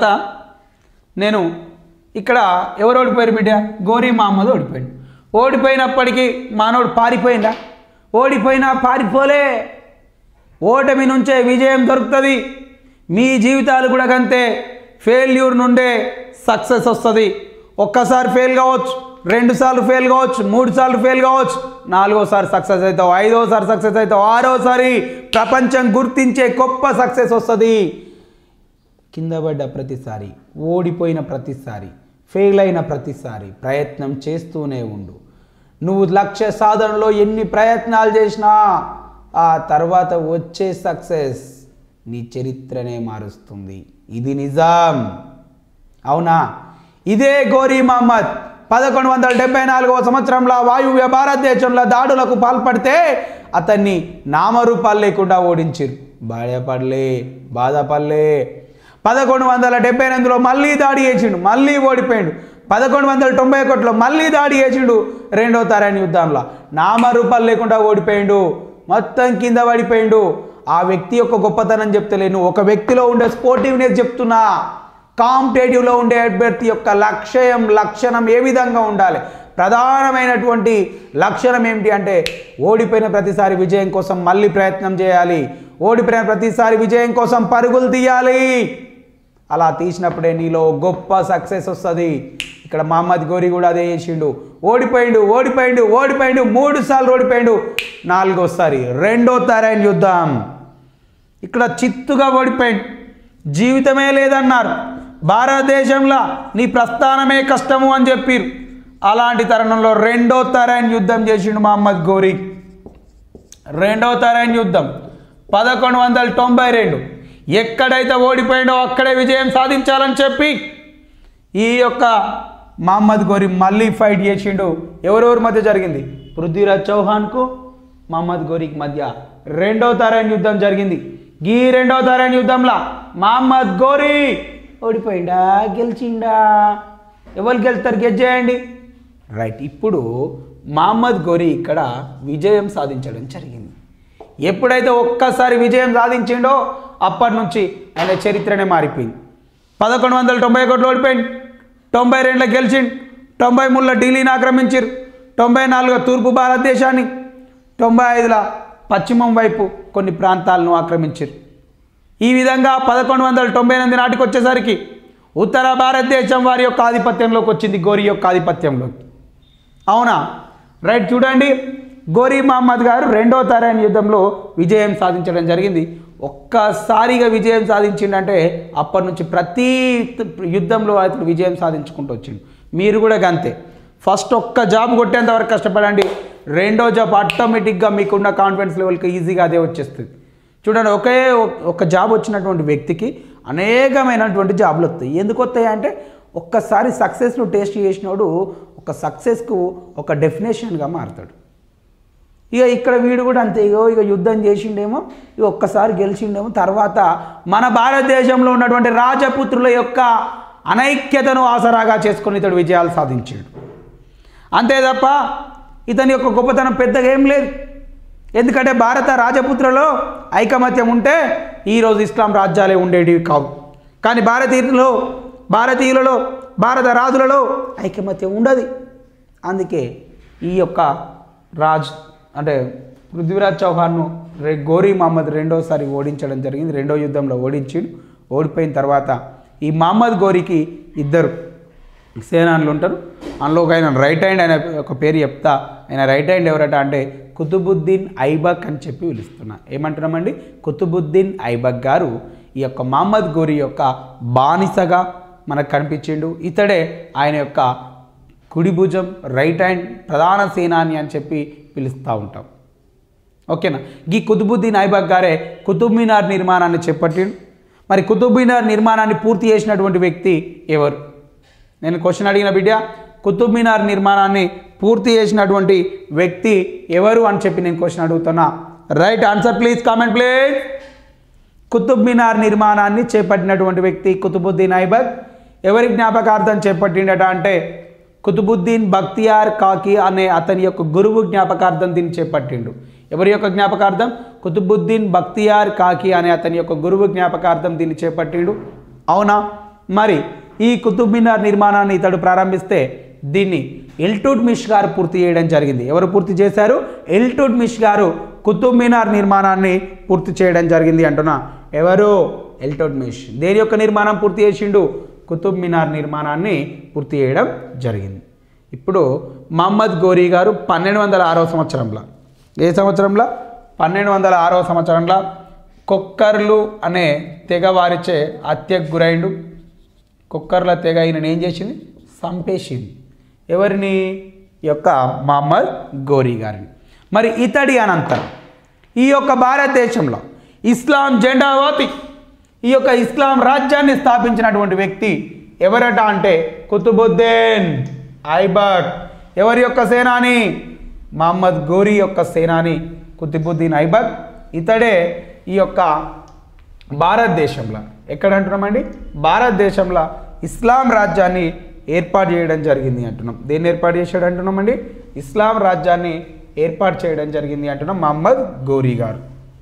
నేను ఇక్కడ ఎవరు ఓడిపోయారు బిడ్డ గోరీ మహమ్మద్ ఓడిపోయాడు ఓడిపోయినప్పటికీ మానవుడు పారిపోయిందా ఓడిపోయినా పారిపోలే ఓటమి నుంచే విజయం దొరుకుతుంది మీ జీవితాలు కూడా కంతే ఫెయిల్యూర్ నుండే సక్సెస్ వస్తుంది ఒక్కసారి ఫెయిల్ కావచ్చు రెండు సార్లు ఫెయిల్ కావచ్చు మూడు సార్లు ఫెయిల్ కావచ్చు నాలుగోసారి సక్సెస్ అవుతావు ఐదోసారి సక్సెస్ అవుతావు ఆరోసారి ప్రపంచం గుర్తించే గొప్ప సక్సెస్ వస్తుంది కింద పడ్డ ప్రతిసారి ఓడిపోయిన ప్రతిసారి ఫెయిల్ అయిన ప్రతిసారి ప్రయత్నం చేస్తూనే ఉండు నువ్వు లక్ష్య సాధనలో ఎన్ని ప్రయత్నాలు చేసినా ఆ తర్వాత వచ్చే సక్సెస్ నీ చరిత్రనే మారుస్తుంది ఇది నిజాం అవునా ఇదే గోరీ మహమ్మద్ పదకొండు వందల డెబ్బై నాలుగవ సంవత్సరంలో వాయువ్య భారతదేశంలో దాడులకు పాల్పడితే అతన్ని నామరూపాలు లేకుండా ఓడించారు బాధపడలే బాధపడలే పదకొండు వందల డెబ్బై ఎనిమిదిలో మళ్ళీ దాడి చేసిండు మళ్ళీ ఓడిపోయిండు పదకొండు వందల తొంభై ఒకటిలో మళ్ళీ దాడి చేసిండు రెండో తరాని యుద్ధంలో నామరూపాలు లేకుండా ఓడిపోయిండు మొత్తం కింద పడిపోయిండు ఆ వ్యక్తి యొక్క గొప్పతనం చెప్తలేను ఒక వ్యక్తిలో ఉండే స్పోర్టివ్నెస్ చెప్తున్నా కాంపిటేటివ్లో ఉండే అభ్యర్థి యొక్క లక్ష్యం లక్షణం ఏ విధంగా ఉండాలి ప్రధానమైనటువంటి లక్షణం ఏమిటి అంటే ఓడిపోయిన ప్రతిసారి విజయం కోసం మళ్ళీ ప్రయత్నం చేయాలి ఓడిపోయిన ప్రతిసారి విజయం కోసం పరుగులు తీయాలి అలా తీసినప్పుడే నీలో గొప్ప సక్సెస్ వస్తుంది ఇక్కడ మహమ్మద్ గోరి కూడా అదే చేసిండు ఓడిపోయిండు ఓడిపోయిండు ఓడిపోయిండు మూడు సార్లు ఓడిపోయిండు నాలుగోసారి రెండో తరైన యుద్ధం ఇక్కడ చిత్తుగా ఓడిపోయిండు జీవితమే లేదన్నారు భారతదేశంలో నీ ప్రస్థానమే కష్టము అని చెప్పిరు అలాంటి తరుణంలో రెండో తరైన యుద్ధం చేసిండు మహమ్మద్ గోరి రెండో తరైన యుద్ధం పదకొండు వందల తొంభై రెండు ఎక్కడైతే ఓడిపోయిండో అక్కడే విజయం సాధించాలని చెప్పి ఈ యొక్క మహమ్మద్ గోరి మళ్ళీ ఫైట్ చేసిండు ఎవరెవరి మధ్య జరిగింది పృథ్వీరాజ్ చౌహాన్కు మహమ్మద్ గోరికి మధ్య రెండో తరైన యుద్ధం జరిగింది ఈ రెండో తరైన యుద్ధంలో మహమ్మద్ గోరి ఓడిపోయిండా గెలిచిండా ఎవరు గెలుస్తారు గెలిచేయండి రైట్ ఇప్పుడు మహమ్మద్ గోరి ఇక్కడ విజయం సాధించడం జరిగింది ఎప్పుడైతే ఒక్కసారి విజయం సాధించిండో అప్పటి నుంచి ఆయన చరిత్రనే మారిపోయింది పదకొండు వందల తొంభై ఒకటిలో ఓడిపోయింది తొంభై రెండులో గెలిచిండు తొంభై మూడులో ఢిల్లీని ఆక్రమించారు తొంభై నాలుగులో తూర్పు భారతదేశాన్ని తొంభై ఐదులో పశ్చిమం వైపు కొన్ని ప్రాంతాలను ఆక్రమించారు ఈ విధంగా పదకొండు వందల తొంభై ఎనిమిది నాటికి వచ్చేసరికి ఉత్తర భారతదేశం వారి యొక్క ఆధిపత్యంలోకి వచ్చింది గోరి యొక్క ఆధిపత్యంలోకి అవునా రైట్ చూడండి గోరీ మహమ్మద్ గారు రెండో తరైన యుద్ధంలో విజయం సాధించడం జరిగింది ఒక్కసారిగా విజయం సాధించిండంటే అప్పటి నుంచి ప్రతి యుద్ధంలో అతను విజయం సాధించుకుంటూ వచ్చిండు మీరు కూడా గంతే ఫస్ట్ ఒక్క జాబ్ కొట్టేంత వరకు కష్టపడండి రెండో జాబ్ ఆటోమేటిక్గా మీకున్న కాన్ఫిడెన్స్ లెవెల్కి ఈజీగా అదే వచ్చేస్తుంది చూడండి ఒకే ఒక జాబ్ వచ్చినటువంటి వ్యక్తికి అనేకమైనటువంటి జాబ్లు వస్తాయి ఎందుకు వస్తాయి అంటే ఒక్కసారి సక్సెస్ను టేస్ట్ చేసినోడు ఒక సక్సెస్కు ఒక డెఫినేషన్గా మారుతాడు ఇక ఇక్కడ వీడు కూడా అంతే ఇగో ఇక యుద్ధం చేసిండేమో ఇక ఒక్కసారి గెలిచిండేమో తర్వాత మన భారతదేశంలో ఉన్నటువంటి రాజపుత్రుల యొక్క అనైక్యతను ఆసరాగా చేసుకొని ఇతడు విజయాలు సాధించాడు అంతే తప్ప ఇతని యొక్క గొప్పతనం పెద్దగా ఏం లేదు ఎందుకంటే భారత రాజపుత్రలో ఐకమత్యం ఉంటే ఈరోజు ఇస్లాం రాజ్యాలే ఉండేటివి కావు కానీ భారతీయులలో భారతీయులలో భారత రాజులలో ఐకమత్యం ఉండదు అందుకే ఈ యొక్క రాజ్ అంటే పృథ్వీరాజ్ చౌహాన్ను రే గోరీ మహమ్మద్ రెండోసారి ఓడించడం జరిగింది రెండో యుద్ధంలో ఓడించిండు ఓడిపోయిన తర్వాత ఈ మహమ్మద్ గోరికి ఇద్దరు సేనానులు ఉంటారు అందులో ఒక ఆయన రైట్ హ్యాండ్ అనే ఒక పేరు చెప్తా ఆయన రైట్ హ్యాండ్ ఎవరట అంటే కుతుబుద్దీన్ ఐబక్ అని చెప్పి పిలుస్తున్నా ఏమంటున్నామండి కుతుబుద్దీన్ ఐబక్ గారు ఈ యొక్క మహమ్మద్ గోరి యొక్క బానిసగా మనకు కనిపించిండు ఇతడే ఆయన యొక్క కుడి భుజం రైట్ హ్యాండ్ ప్రధాన సేనాని అని చెప్పి పిలుస్తూ ఉంటాం ఓకేనా ఈ కుతుబుద్దీన్ ఐబక్ గారే కుతుబ్ మినార్ నిర్మాణాన్ని చేపట్టిండు మరి కుతుబ్ మినార్ నిర్మాణాన్ని పూర్తి చేసినటువంటి వ్యక్తి ఎవరు నేను క్వశ్చన్ అడిగిన బిడ్డ కుతుబ్ మినార్ నిర్మాణాన్ని పూర్తి చేసినటువంటి వ్యక్తి ఎవరు అని చెప్పి నేను క్వశ్చన్ అడుగుతున్నా right answer please comment please Qutub Minar నిర్మాణాన్ని చేపట్టినటువంటి వ్యక్తి కుతుబుద్దీన్ ఐబక్ ఎవరి జ్ఞాపకార్థం చేపట్టిండట అంటే కుతుబుద్దీన్ బక్తియార్ కాకి అనే అతని యొక్క గురువు జ్ఞాపకార్థం దీన్ని చేపట్టిండు ఎవరి యొక్క జ్ఞాపకార్థం కుతుబుద్దీన్ బక్తియార్ కాకి అనే అతని యొక్క గురువు జ్ఞాపకార్థం దీన్ని చేపట్టిండు అవునా మరి ఈ కుతుబ్ మినార్ నిర్మాణాన్ని ఇతడు ప్రారంభిస్తే దీన్ని ఎల్టుడ్ మిష్ గారు పూర్తి చేయడం జరిగింది ఎవరు పూర్తి చేశారు ఎల్టుడ్ మిష్ గారు కుతుబ్ మినార్ నిర్మాణాన్ని పూర్తి చేయడం జరిగింది అంటున్నా ఎవరు ఎల్టుడ్ మిష్ దేని యొక్క నిర్మాణం పూర్తి చేసిండు కుతుబ్ మినార్ నిర్మాణాన్ని పూర్తి చేయడం జరిగింది ఇప్పుడు మహమ్మద్ గోరీ గారు పన్నెండు వందల ఆరవ సంవత్సరంలో ఏ సంవత్సరంలో పన్నెండు వందల ఆరవ సంవత్సరంలో కొక్కర్లు అనే తెగ వారిచే హత్యకు గురైండు కుక్కర్ల తెగ ఈయన ఏం చేసింది సంపేసింది ఎవరిని ఈ యొక్క మహమ్మద్ గోరీ గారిని మరి ఇతడి అనంతరం ఈ యొక్క భారతదేశంలో ఇస్లాం జెండా వాపి ఈ యొక్క ఇస్లాం రాజ్యాన్ని స్థాపించినటువంటి వ్యక్తి ఎవరట అంటే కుతుబుద్దీన్ ఐబక్ ఎవరి యొక్క సేనాని మహమ్మద్ గోరీ యొక్క సేనాని కుతుబుద్దీన్ ఐబక్ ఇతడే ఈ యొక్క భారతదేశంలో ఎక్కడ అంటున్నామండి భారతదేశంలో ఇస్లాం రాజ్యాన్ని ఏర్పాటు చేయడం జరిగింది అంటున్నాం దేన్ని ఏర్పాటు చేశాడు అంటున్నామండి ఇస్లాం రాజ్యాన్ని ఏర్పాటు చేయడం జరిగింది అంటున్నాం మహమ్మద్ గోరీ గారు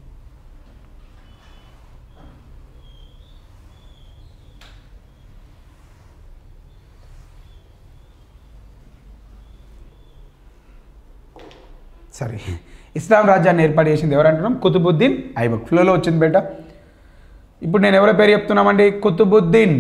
సరే ఇస్లాం రాజ్యాన్ని ఏర్పాటు చేసింది ఎవరంటున్నాం కుతుబుద్దీన్ ఐబక్ ఫ్లోలో వచ్చింది బేట ఇప్పుడు నేను ఎవరి పేరు చెప్తున్నామండి కుతుబుద్దీన్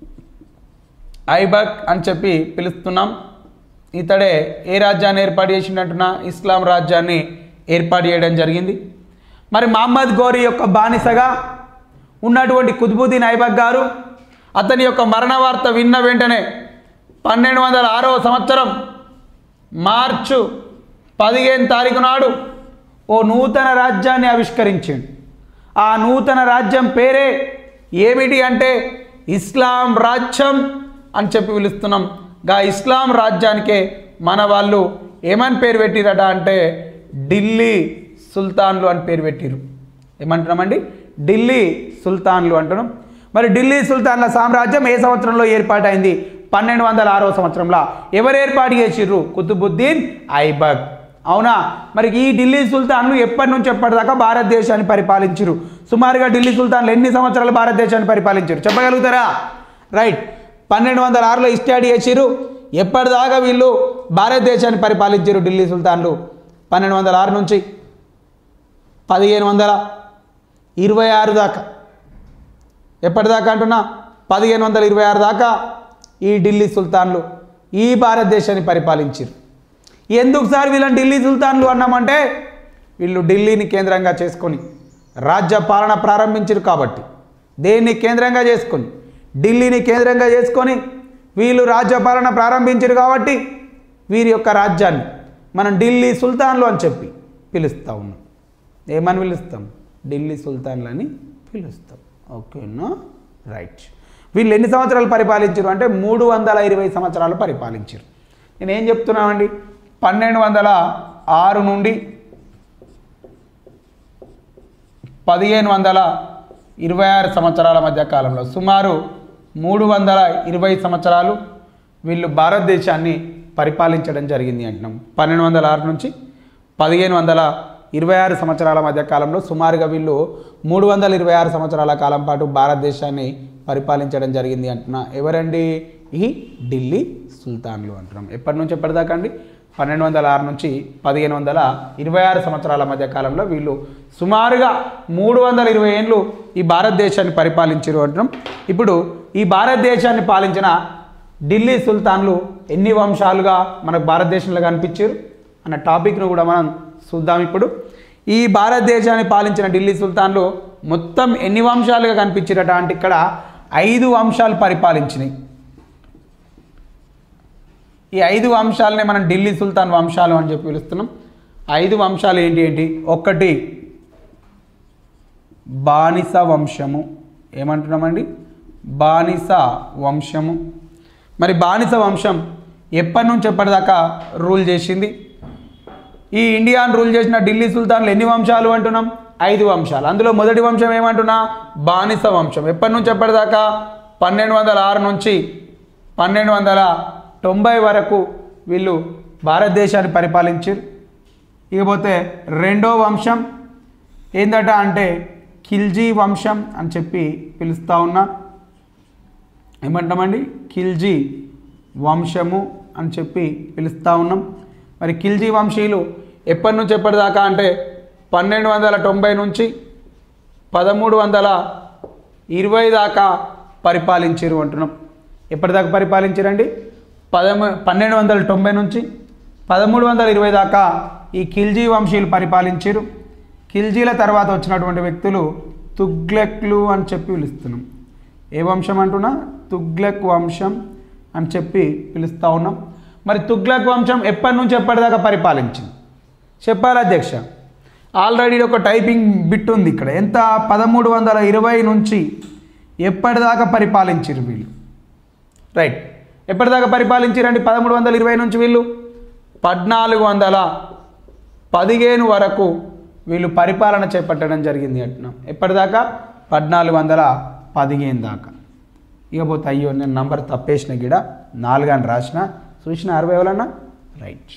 ఐబక్ అని చెప్పి పిలుస్తున్నాం ఇతడే ఏ రాజ్యాన్ని ఏర్పాటు చేసిందంటున్నా ఇస్లాం రాజ్యాన్ని ఏర్పాటు చేయడం జరిగింది మరి మహమ్మద్ గోరీ యొక్క బానిసగా ఉన్నటువంటి కుతుబుద్దీన్ ఐబక్ గారు అతని యొక్క మరణ వార్త విన్న వెంటనే పన్నెండు వందల ఆరవ సంవత్సరం మార్చు పదిహేను తారీఖు నాడు ఓ నూతన రాజ్యాన్ని ఆవిష్కరించిండు ఆ నూతన రాజ్యం పేరే ఏమిటి అంటే ఇస్లాం రాజ్యం అని చెప్పి పిలుస్తున్నాం గా ఇస్లాం రాజ్యానికే మన వాళ్ళు ఏమని పేరు పెట్టిరట అంటే ఢిల్లీ సుల్తాన్లు అని పేరు పెట్టిరు ఏమంటున్నామండి ఢిల్లీ సుల్తాన్లు అంటున్నాం మరి ఢిల్లీ సుల్తాన్ల సామ్రాజ్యం ఏ సంవత్సరంలో ఏర్పాటైంది పన్నెండు వందల ఆరో సంవత్సరంలో ఎవరు ఏర్పాటు చేసిర్రు కుతుబుద్దీన్ ఐబక్ అవునా మరి ఈ ఢిల్లీ సుల్తాన్లు ఎప్పటి నుంచి ఎప్పటిదాకా భారతదేశాన్ని పరిపాలించారు సుమారుగా ఢిల్లీ సుల్తాన్లు ఎన్ని సంవత్సరాలు భారతదేశాన్ని పరిపాలించారు చెప్పగలుగుతారా రైట్ పన్నెండు వందల ఆరులో ఇస్టాడీ చేసిరు ఎప్పటిదాకా వీళ్ళు భారతదేశాన్ని పరిపాలించారు ఢిల్లీ సుల్తాన్లు పన్నెండు వందల ఆరు నుంచి పదిహేను వందల ఇరవై ఆరు దాకా ఎప్పటిదాకా అంటున్నా పదిహేను వందల ఇరవై ఆరు దాకా ఈ ఢిల్లీ సుల్తాన్లు ఈ భారతదేశాన్ని పరిపాలించారు ఎందుకు సార్ వీళ్ళని ఢిల్లీ సుల్తాన్లు అన్నామంటే వీళ్ళు ఢిల్లీని కేంద్రంగా చేసుకొని రాజ్య పాలన ప్రారంభించారు కాబట్టి దేన్ని కేంద్రంగా చేసుకొని ఢిల్లీని కేంద్రంగా చేసుకొని వీళ్ళు రాజ్య పాలన ప్రారంభించారు కాబట్టి వీరి యొక్క రాజ్యాన్ని మనం ఢిల్లీ సుల్తాన్లు అని చెప్పి పిలుస్తూ ఉన్నాం ఏమని పిలుస్తాం ఢిల్లీ సుల్తాన్లు అని పిలుస్తాం ఓకేనా రైట్ వీళ్ళు ఎన్ని సంవత్సరాలు పరిపాలించారు అంటే మూడు వందల ఇరవై సంవత్సరాలు పరిపాలించారు నేను ఏం చెప్తున్నామండి పన్నెండు వందల ఆరు నుండి పదిహేను వందల ఇరవై ఆరు సంవత్సరాల మధ్య కాలంలో సుమారు మూడు వందల ఇరవై సంవత్సరాలు వీళ్ళు భారతదేశాన్ని పరిపాలించడం జరిగింది అంటున్నాం పన్నెండు వందల ఆరు నుంచి పదిహేను వందల ఇరవై ఆరు సంవత్సరాల మధ్య కాలంలో సుమారుగా వీళ్ళు మూడు వందల ఇరవై ఆరు సంవత్సరాల కాలం పాటు భారతదేశాన్ని పరిపాలించడం జరిగింది అంటున్నా ఎవరండి ఈ ఢిల్లీ సుల్తాన్లు అంటున్నాం ఎప్పటి నుంచి ఎప్పటిదాకా అండి పన్నెండు వందల ఆరు నుంచి పదిహేను వందల ఇరవై ఆరు సంవత్సరాల మధ్య కాలంలో వీళ్ళు సుమారుగా మూడు వందల ఇరవై ఏళ్ళు ఈ భారతదేశాన్ని పరిపాలించారు అంటున్నాం ఇప్పుడు ఈ భారతదేశాన్ని పాలించిన ఢిల్లీ సుల్తాన్లు ఎన్ని వంశాలుగా మనకు భారతదేశంలో కనిపించారు అన్న టాపిక్ను కూడా మనం చూద్దాం ఇప్పుడు ఈ భారతదేశాన్ని పాలించిన ఢిల్లీ సుల్తాన్లు మొత్తం ఎన్ని వంశాలుగా కనిపించారట అంటే ఇక్కడ ఐదు వంశాలు పరిపాలించినాయి ఈ ఐదు వంశాలని మనం ఢిల్లీ సుల్తాన్ వంశాలు అని చెప్పి పిలుస్తున్నాం ఐదు వంశాలు ఏంటి ఏంటి ఒకటి బానిస వంశము ఏమంటున్నామండి బానిస వంశము మరి బానిస వంశం ఎప్పటి నుంచి ఎప్పటిదాకా రూల్ చేసింది ఈ ఇండియాను రూల్ చేసిన ఢిల్లీ సుల్తాన్లు ఎన్ని వంశాలు అంటున్నాం ఐదు వంశాలు అందులో మొదటి వంశం ఏమంటున్నా బానిస వంశం ఎప్పటి నుంచి ఎప్పటిదాకా పన్నెండు వందల ఆరు నుంచి పన్నెండు వందల తొంభై వరకు వీళ్ళు భారతదేశాన్ని పరిపాలించారు ఇకపోతే రెండో వంశం ఏందట అంటే ఖిల్జీ వంశం అని చెప్పి పిలుస్తూ ఉన్నా ఏమంటామండి ఖిల్జీ వంశము అని చెప్పి పిలుస్తూ ఉన్నాం మరి ఖిల్జీ వంశీయులు ఎప్పటి నుంచి ఎప్పటిదాకా అంటే పన్నెండు వందల తొంభై నుంచి పదమూడు వందల ఇరవై దాకా పరిపాలించారు అంటున్నాం ఎప్పటిదాకా పరిపాలించారండి పదమూ పన్నెండు వందల తొంభై నుంచి పదమూడు వందల ఇరవై దాకా ఈ ఖిల్జీ వంశీయులు పరిపాలించారు ఖిల్జీల తర్వాత వచ్చినటువంటి వ్యక్తులు తుగ్లక్లు అని చెప్పి పిలుస్తున్నాం ఏ వంశం అంటున్నా తుగ్లక్ వంశం అని చెప్పి పిలుస్తూ ఉన్నాం మరి తుగ్లక్ వంశం ఎప్పటి నుంచి ఎప్పటిదాకా పరిపాలించింది చెప్పాలి అధ్యక్ష ఆల్రెడీ ఒక టైపింగ్ బిట్ ఉంది ఇక్కడ ఎంత పదమూడు వందల ఇరవై నుంచి ఎప్పటిదాకా పరిపాలించారు వీళ్ళు రైట్ ఎప్పటిదాకా పరిపాలించారండి పదమూడు వందల ఇరవై నుంచి వీళ్ళు పద్నాలుగు వందల పదిహేను వరకు వీళ్ళు పరిపాలన చేపట్టడం జరిగింది అంటున్నాం ఎప్పటిదాకా పద్నాలుగు వందల పదిహేను దాకా ఇకపోతే అయ్యో నేను నంబర్ తప్పేసిన గిడ నాలుగు అని రాసిన చూసిన అరవై ఎవరన్నా రైట్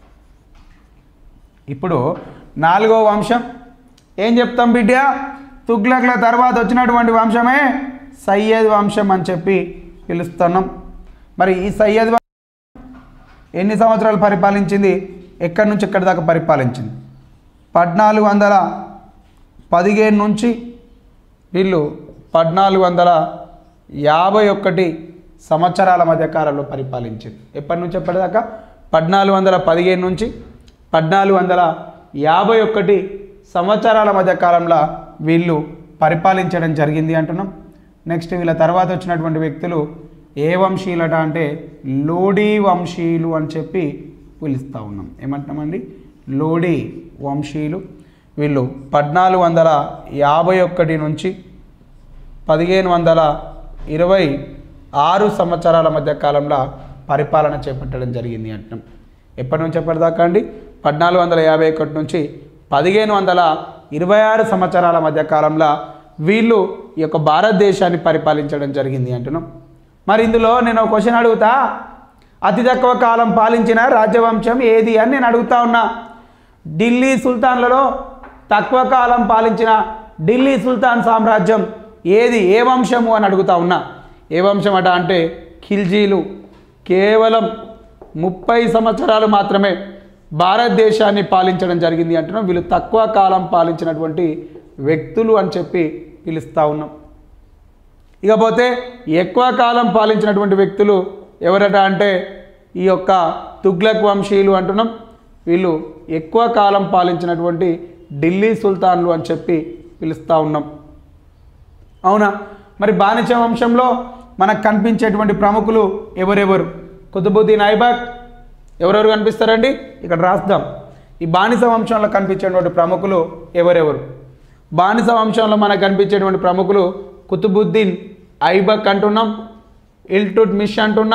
ఇప్పుడు నాలుగో వంశం ఏం చెప్తాం బిడ్డ తుగ్లక్ల తర్వాత వచ్చినటువంటి వంశమే సయ్యద్ వంశం అని చెప్పి పిలుస్తున్నాం మరి ఈ సయ్యద్ వంశం ఎన్ని సంవత్సరాలు పరిపాలించింది ఎక్కడి నుంచి ఎక్కడి దాకా పరిపాలించింది పద్నాలుగు వందల పదిహేను నుంచి వీళ్ళు పద్నాలుగు వందల యాభై ఒకటి సంవత్సరాల మధ్య కాలంలో పరిపాలించింది ఎప్పటి నుంచి ఎప్పటిదాకా పద్నాలుగు వందల పదిహేను నుంచి పద్నాలుగు వందల యాభై ఒకటి సంవత్సరాల మధ్య కాలంలో వీళ్ళు పరిపాలించడం జరిగింది అంటున్నాం నెక్స్ట్ వీళ్ళ తర్వాత వచ్చినటువంటి వ్యక్తులు ఏ వంశీయులట అంటే లోడీ వంశీయులు అని చెప్పి పిలుస్తూ ఉన్నాం ఏమంటున్నామండి లోడీ వంశీయులు వీళ్ళు పద్నాలుగు వందల యాభై ఒకటి నుంచి పదిహేను వందల ఇరవై ఆరు సంవత్సరాల మధ్య కాలంలో పరిపాలన చేపట్టడం జరిగింది అంటున్నాం ఎప్పటి నుంచి ఎప్పటిదాకా అండి పద్నాలుగు వందల యాభై ఒకటి నుంచి పదిహేను వందల ఇరవై ఆరు సంవత్సరాల మధ్య కాలంలో వీళ్ళు ఈ యొక్క భారతదేశాన్ని పరిపాలించడం జరిగింది అంటున్నాం మరి ఇందులో నేను ఒక క్వశ్చన్ అడుగుతా అతి తక్కువ కాలం పాలించిన రాజ్యవంశం ఏది అని నేను అడుగుతా ఉన్నా ఢిల్లీ సుల్తాన్లలో తక్కువ కాలం పాలించిన ఢిల్లీ సుల్తాన్ సామ్రాజ్యం ఏది ఏ వంశము అని అడుగుతా ఉన్నా ఏ వంశం అట అంటే ఖిల్జీలు కేవలం ముప్పై సంవత్సరాలు మాత్రమే భారతదేశాన్ని పాలించడం జరిగింది అంటున్నాం వీళ్ళు తక్కువ కాలం పాలించినటువంటి వ్యక్తులు అని చెప్పి పిలుస్తూ ఉన్నాం ఇకపోతే ఎక్కువ కాలం పాలించినటువంటి వ్యక్తులు ఎవరట అంటే ఈ యొక్క తుగ్లక్ వంశీయులు అంటున్నాం వీళ్ళు ఎక్కువ కాలం పాలించినటువంటి ఢిల్లీ సుల్తాన్లు అని చెప్పి పిలుస్తూ ఉన్నాం అవునా మరి బానిస వంశంలో మనకు కనిపించేటువంటి ప్రముఖులు ఎవరెవరు కుతుబుద్దీన్ ఐబాక్ ఎవరెవరు కనిపిస్తారండి ఇక్కడ రాద్దాం ఈ బానిస వంశంలో కనిపించేటువంటి ప్రముఖులు ఎవరెవరు బానిస వంశంలో మనకు కనిపించేటువంటి ప్రముఖులు కుతుబుద్దీన్ ఐబక్ అంటున్నాం ఇల్టుట్ మిష్ అంటున్నా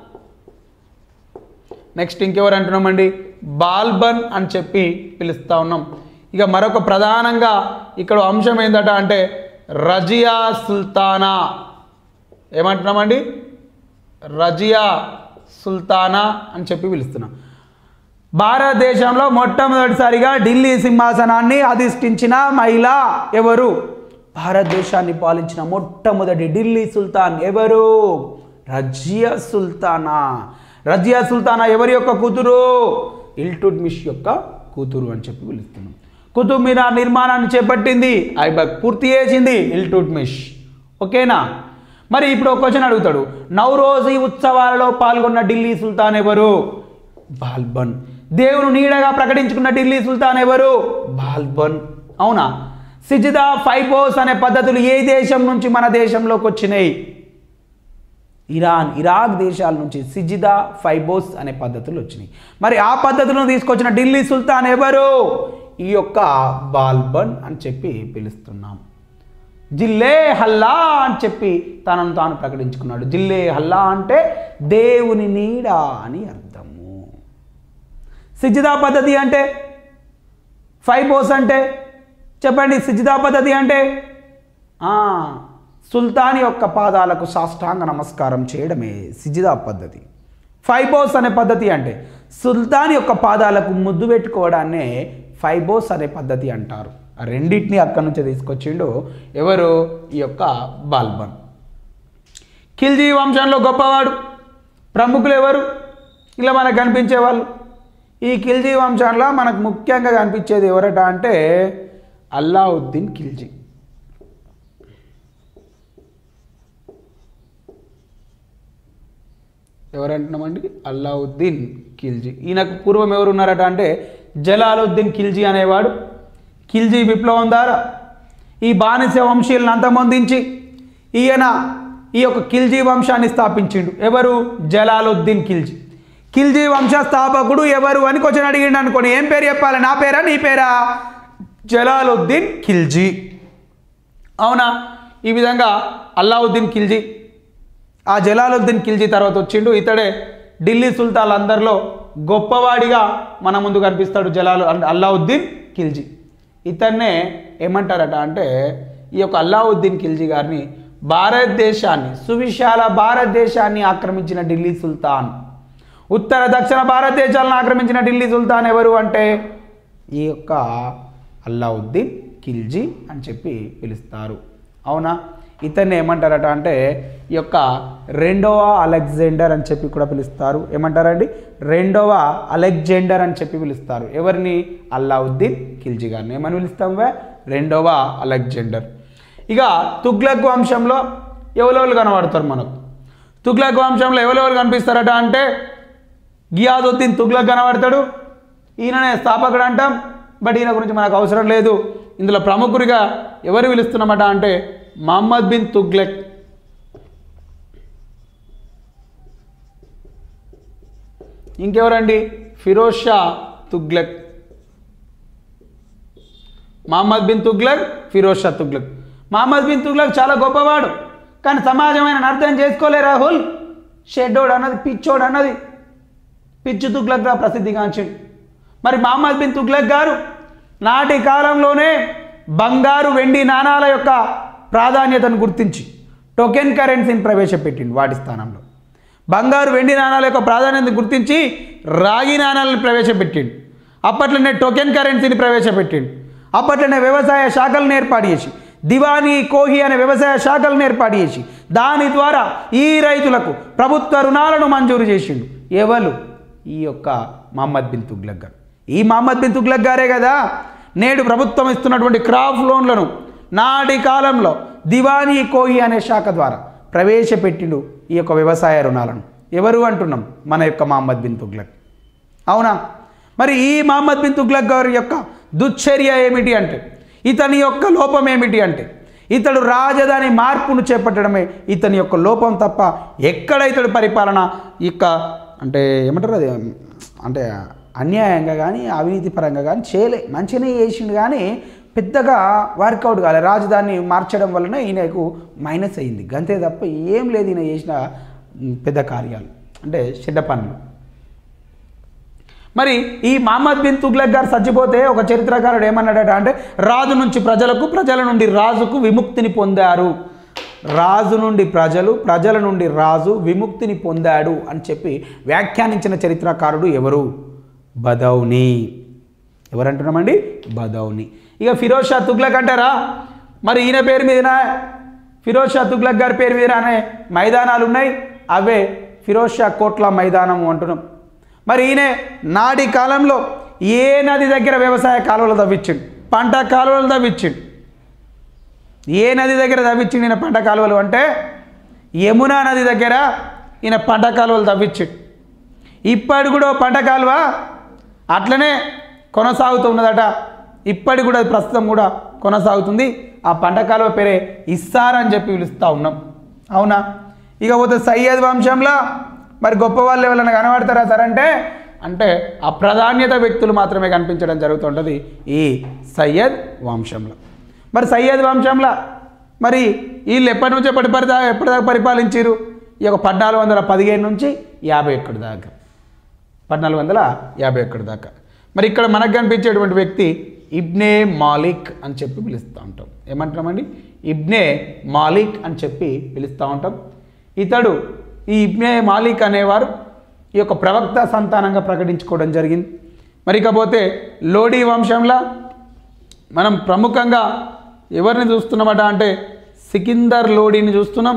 నెక్స్ట్ ఇంకెవరు అంటున్నామండి బాల్బన్ అని చెప్పి పిలుస్తూ ఉన్నాం ఇక మరొక ప్రధానంగా ఇక్కడ అంశం ఏందట అంటే రజియా సుల్తానా ఏమంటున్నామండి రజియా సుల్తానా అని చెప్పి పిలుస్తున్నాం భారతదేశంలో మొట్టమొదటిసారిగా ఢిల్లీ సింహాసనాన్ని అధిష్ఠించిన మహిళ ఎవరు భారతదేశాన్ని పాలించిన మొట్టమొదటి ఢిల్లీ సుల్తాన్ ఎవరు రజియా సుల్తానా రజియా సుల్తానా ఎవరి యొక్క కూతురు ఇల్టుడ్మిష్ యొక్క కూతురు అని చెప్పి పిలుస్తున్నాం కుతుబ్ మినార్ నిర్మాణాన్ని చేపట్టింది ఐబక్ పూర్తి చేసింది ఇల్టుడ్మిష్ ఓకేనా మరి ఇప్పుడు ఒక క్వశ్చన్ అడుగుతాడు నవరోజీ ఉత్సవాలలో పాల్గొన్న ఢిల్లీ సుల్తాన్ ఎవరు బాల్బన్ దేవుని నీడగా ప్రకటించుకున్న ఢిల్లీ సుల్తాన్ ఎవరు బాల్బన్ అవునా సిజిదా ఫైపోస్ అనే పద్ధతులు ఏ దేశం నుంచి మన దేశంలోకి వచ్చినాయి ఇరాన్ ఇరాక్ దేశాల నుంచి సిజిదా ఫైబోస్ అనే పద్ధతులు వచ్చినాయి మరి ఆ పద్ధతులను తీసుకొచ్చిన ఢిల్లీ సుల్తాన్ ఎవరు ఈ యొక్క బాల్బన్ అని చెప్పి పిలుస్తున్నాం జిల్లే హల్లా అని చెప్పి తనను తాను ప్రకటించుకున్నాడు జిల్లే హల్లా అంటే దేవుని నీడ అని అర్థము సిజిదా పద్ధతి అంటే ఫైబోస్ అంటే చెప్పండి సిజిదా పద్ధతి అంటే ఆ, సుల్తాన్ యొక్క పాదాలకు సాష్టాంగ నమస్కారం చేయడమే సిజిదా పద్ధతి ఫైబోస్ అనే పద్ధతి అంటే సుల్తాన్ యొక్క పాదాలకు ముద్దు పెట్టుకోవడాన్నే ఫైబోస్ అనే పద్ధతి అంటారు ఆ రెండింటిని అక్కడి నుంచి తీసుకొచ్చిండు ఎవరు ఈ యొక్క బాల్బన్ ఖిల్జీ వంశంలో గొప్పవాడు ప్రముఖులు ఎవరు ఇలా మనకు కనిపించేవాళ్ళు ఈ ఖిల్జీ వంశంలో మనకు ముఖ్యంగా కనిపించేది ఎవరట అంటే అల్లావుద్దీన్ ఖిల్జీ ఎవరంటున్నామండి అల్లావుద్దీన్ ఖిల్జీ ఈయనకు పూర్వం ఎవరు ఉన్నారట అంటే జలాలుద్దీన్ ఖిల్జీ అనేవాడు ఖిల్జీ విప్లవం ద్వారా ఈ బానిస వంశీయులను అంతమొందించి ఈయన ఈ యొక్క ఖిల్జీ వంశాన్ని స్థాపించిండు ఎవరు జలాలుద్దీన్ ఖిల్జీ ఖిల్జీ వంశ స్థాపకుడు ఎవరు అని కొంచెం అడిగిండు అనుకోని ఏం పేరు చెప్పాలి నా పేరా నీ పేరా జలాలుద్దీన్ ఖిల్జీ అవునా ఈ విధంగా అల్లావుద్దీన్ ఖిల్జీ ఆ జలాలుద్దీన్ ఖిల్జీ తర్వాత వచ్చిండు ఇతడే ఢిల్లీ సుల్తాన్లందరిలో గొప్పవాడిగా మన ముందు కనిపిస్తాడు జలాలు అల్లావుద్దీన్ ఖిల్జీ ఇతన్నే ఏమంటారట అంటే ఈ యొక్క అల్లావుద్దీన్ ఖిల్జీ గారిని భారతదేశాన్ని సువిశాల భారతదేశాన్ని ఆక్రమించిన ఢిల్లీ సుల్తాన్ ఉత్తర దక్షిణ భారతదేశాలను ఆక్రమించిన ఢిల్లీ సుల్తాన్ ఎవరు అంటే ఈ యొక్క అల్లావుద్దీన్ ఖిల్జీ అని చెప్పి పిలుస్తారు అవునా ఇతన్ని ఏమంటారట అంటే ఈ యొక్క రెండవ అలెగ్జాండర్ అని చెప్పి కూడా పిలుస్తారు ఏమంటారండి రెండవ అలెగ్జాండర్ అని చెప్పి పిలుస్తారు ఎవరిని అల్లావుద్దీన్ ఖిల్జీ గారిని ఏమని పిలుస్తాం రెండవ అలెగ్జాండర్ ఇక తుగ్లక్ వంశంలో ఎవరెవరు కనబడతారు మనకు తుగ్లక్ వంశంలో ఎవరెవరు కనిపిస్తారట అంటే గియాదుద్దీన్ తుగ్లక్ కనబడతాడు ఈయననే స్థాపకుడు అంటాం బట్ ఈయన గురించి మనకు అవసరం లేదు ఇందులో ప్రముఖుడిగా ఎవరు పిలుస్తున్నామట అంటే మహమ్మద్ బిన్ తుగ్లక్ ఇంకెవరండి ఫిరోజ్ షా తుగ్లక్ మహమ్మద్ బిన్ తుగ్లక్ ఫిరోజ్ షా తుగ్లక్ మహమ్మద్ బిన్ తుగ్లక్ చాలా గొప్పవాడు కానీ సమాజం ఆయన అర్థం చేసుకోలే రాహుల్ షెడ్డోడు అన్నది పిచ్చోడు అన్నది పిచ్చు తుగ్లక్గా ప్రసిద్ధిగాంచిండు మరి మహమ్మద్ బిన్ తుగ్లక్ గారు నాటి కాలంలోనే బంగారు వెండి నాణాల యొక్క ప్రాధాన్యతను గుర్తించి టోకెన్ కరెన్సీని ప్రవేశపెట్టిండు వాటి స్థానంలో బంగారు వెండి నాణాల యొక్క ప్రాధాన్యతను గుర్తించి రాగి నాణాలను ప్రవేశపెట్టిండు అప్పట్లోనే టోకెన్ కరెన్సీని ప్రవేశపెట్టిండు అప్పట్లోనే వ్యవసాయ శాఖలను ఏర్పాటు చేసి దివానీ కోహి అనే వ్యవసాయ శాఖలను ఏర్పాటు చేసి దాని ద్వారా ఈ రైతులకు ప్రభుత్వ రుణాలను మంజూరు చేసిండు ఎవరు ఈ యొక్క మహమ్మద్ బిన్ తుగ్లక్ గారు ఈ మహమ్మద్ బిన్ తుగ్లక్ గారే కదా నేడు ప్రభుత్వం ఇస్తున్నటువంటి క్రాప్ లోన్లను నాటి కాలంలో దివానీ కోహి అనే శాఖ ద్వారా ప్రవేశపెట్టిండు ఈ యొక్క వ్యవసాయ రుణాలను ఎవరు అంటున్నాం మన యొక్క మహమ్మద్ బిన్ తుగ్లక్ అవునా మరి ఈ మహమ్మద్ బిన్ తుగ్లక్ గారి యొక్క దుశ్చర్య ఏమిటి అంటే ఇతని యొక్క లోపం ఏమిటి అంటే ఇతడు రాజధాని మార్పును చేపట్టడమే ఇతని యొక్క లోపం తప్ప ఎక్కడ ఇతడు పరిపాలన ఇక అంటే ఏమంటారు అది అంటే అన్యాయంగా కానీ అవినీతి పరంగా కానీ చేయలే మంచిగానే చేసిండు కానీ పెద్దగా వర్కౌట్ కాలే రాజధాని మార్చడం వలన ఈయనకు మైనస్ అయింది గంతే తప్ప ఏం లేదు ఈయన చేసిన పెద్ద కార్యాలు అంటే చెడ్డ పనులు మరి ఈ మహమ్మద్ బిన్ తుగ్లక్ గారు చచ్చిపోతే ఒక చరిత్రకారుడు ఏమన్నాడట అంటే రాజు నుంచి ప్రజలకు ప్రజల నుండి రాజుకు విముక్తిని పొందారు రాజు నుండి ప్రజలు ప్రజల నుండి రాజు విముక్తిని పొందాడు అని చెప్పి వ్యాఖ్యానించిన చరిత్రకారుడు ఎవరు బదౌని ఎవరంటున్నామండి బదౌని ఇక ఫిరోజ్ షా తుగ్లక్ అంటారా మరి ఈయన పేరు మీదన ఫిరోజ్ షా తుగ్లక్ గారి పేరు మీద అనే మైదానాలు ఉన్నాయి అవే ఫిరోజ్ షా కోట్ల మైదానం అంటున్నాం మరి ఈయన నాటి కాలంలో ఏ నది దగ్గర వ్యవసాయ కాలువలు తవ్వించిండు పంట కాలువలు తవ్వించిండు ఏ నది దగ్గర తవ్వించిండు ఈయన పంట కాలువలు అంటే యమునా నది దగ్గర ఈయన పంట కాలువలు తవ్వించిండు ఇప్పటి కూడా ఓ పంట కాలువ అట్లనే కొనసాగుతూ ఉన్నదట ఇప్పటి కూడా అది ప్రస్తుతం కూడా కొనసాగుతుంది ఆ పంట కాలువ పేరే ఇస్సార్ అని చెప్పి పిలుస్తూ ఉన్నాం అవునా ఇక పోతే సయ్యద్ వంశంలో మరి గొప్ప వాళ్ళు ఎవరైనా కనబడతారా సార్ అంటే అంటే అప్రాధాన్యత వ్యక్తులు మాత్రమే కనిపించడం జరుగుతుంటుంది ఈ సయ్యద్ వంశంలో మరి సయ్యద్ వంశంలో మరి వీళ్ళు ఎప్పటి నుంచి ఎప్పటి పరిదా ఎప్పటిదాకా పరిపాలించారు ఈ యొక్క పద్నాలుగు వందల పదిహేను నుంచి యాభై ఒక్కటి దాకా పద్నాలుగు వందల యాభై ఒక్కటి దాకా మరి ఇక్కడ మనకు కనిపించేటువంటి వ్యక్తి ఇబ్నే మాలిక్ అని చెప్పి పిలుస్తూ ఉంటాం ఏమంటున్నామండి ఇబ్నే మాలిక్ అని చెప్పి పిలుస్తూ ఉంటాం ఇతడు ఈ ఇబ్నే మాలిక్ అనేవారు ఈ యొక్క ప్రవక్త సంతానంగా ప్రకటించుకోవడం జరిగింది మరి ఇకపోతే లోడీ వంశంలో మనం ప్రముఖంగా ఎవరిని చూస్తున్నామట అంటే సికిందర్ లోడీని చూస్తున్నాం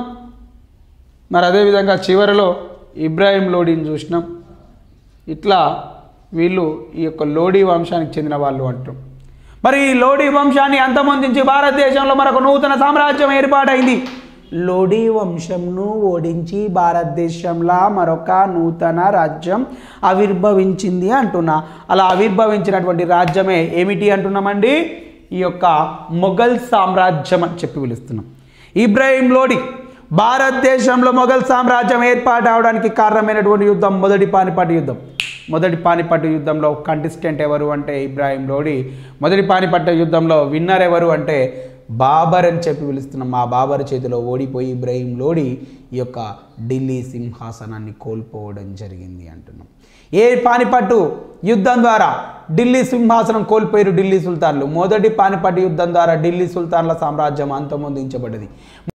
మరి అదేవిధంగా చివరిలో ఇబ్రాహిం లోడీని చూసినాం ఇట్లా వీళ్ళు ఈ యొక్క లోడీ వంశానికి చెందిన వాళ్ళు అంటారు మరి ఈ లోడీ వంశాన్ని అంతమొందించి భారతదేశంలో మరొక నూతన సామ్రాజ్యం ఏర్పాటైంది లోడీ వంశంను ఓడించి భారతదేశంలో మరొక నూతన రాజ్యం ఆవిర్భవించింది అంటున్నా అలా ఆవిర్భవించినటువంటి రాజ్యమే ఏమిటి అంటున్నామండి ఈ యొక్క మొఘల్ సామ్రాజ్యం అని చెప్పి పిలుస్తున్నాం ఇబ్రాహిం లోడి భారతదేశంలో మొఘల్ సామ్రాజ్యం ఏర్పాటు అవడానికి కారణమైనటువంటి యుద్ధం మొదటి పానిపట్టు యుద్ధం మొదటి పానిపట్టు యుద్ధంలో కంటెస్టెంట్ ఎవరు అంటే ఇబ్రాహిం లోడి మొదటి పానిపట్టు యుద్ధంలో విన్నర్ ఎవరు అంటే బాబర్ అని చెప్పి పిలుస్తున్నాం ఆ బాబర్ చేతిలో ఓడిపోయి ఇబ్రాహిం లోడి ఈ యొక్క ఢిల్లీ సింహాసనాన్ని కోల్పోవడం జరిగింది అంటున్నాం ఏ పానిపట్టు యుద్ధం ద్వారా ఢిల్లీ సింహాసనం కోల్పోయారు ఢిల్లీ సుల్తాన్లు మొదటి పానిపట్టు యుద్ధం ద్వారా ఢిల్లీ సుల్తాన్ల సామ్రాజ్యం అంతమొందించబడ్డది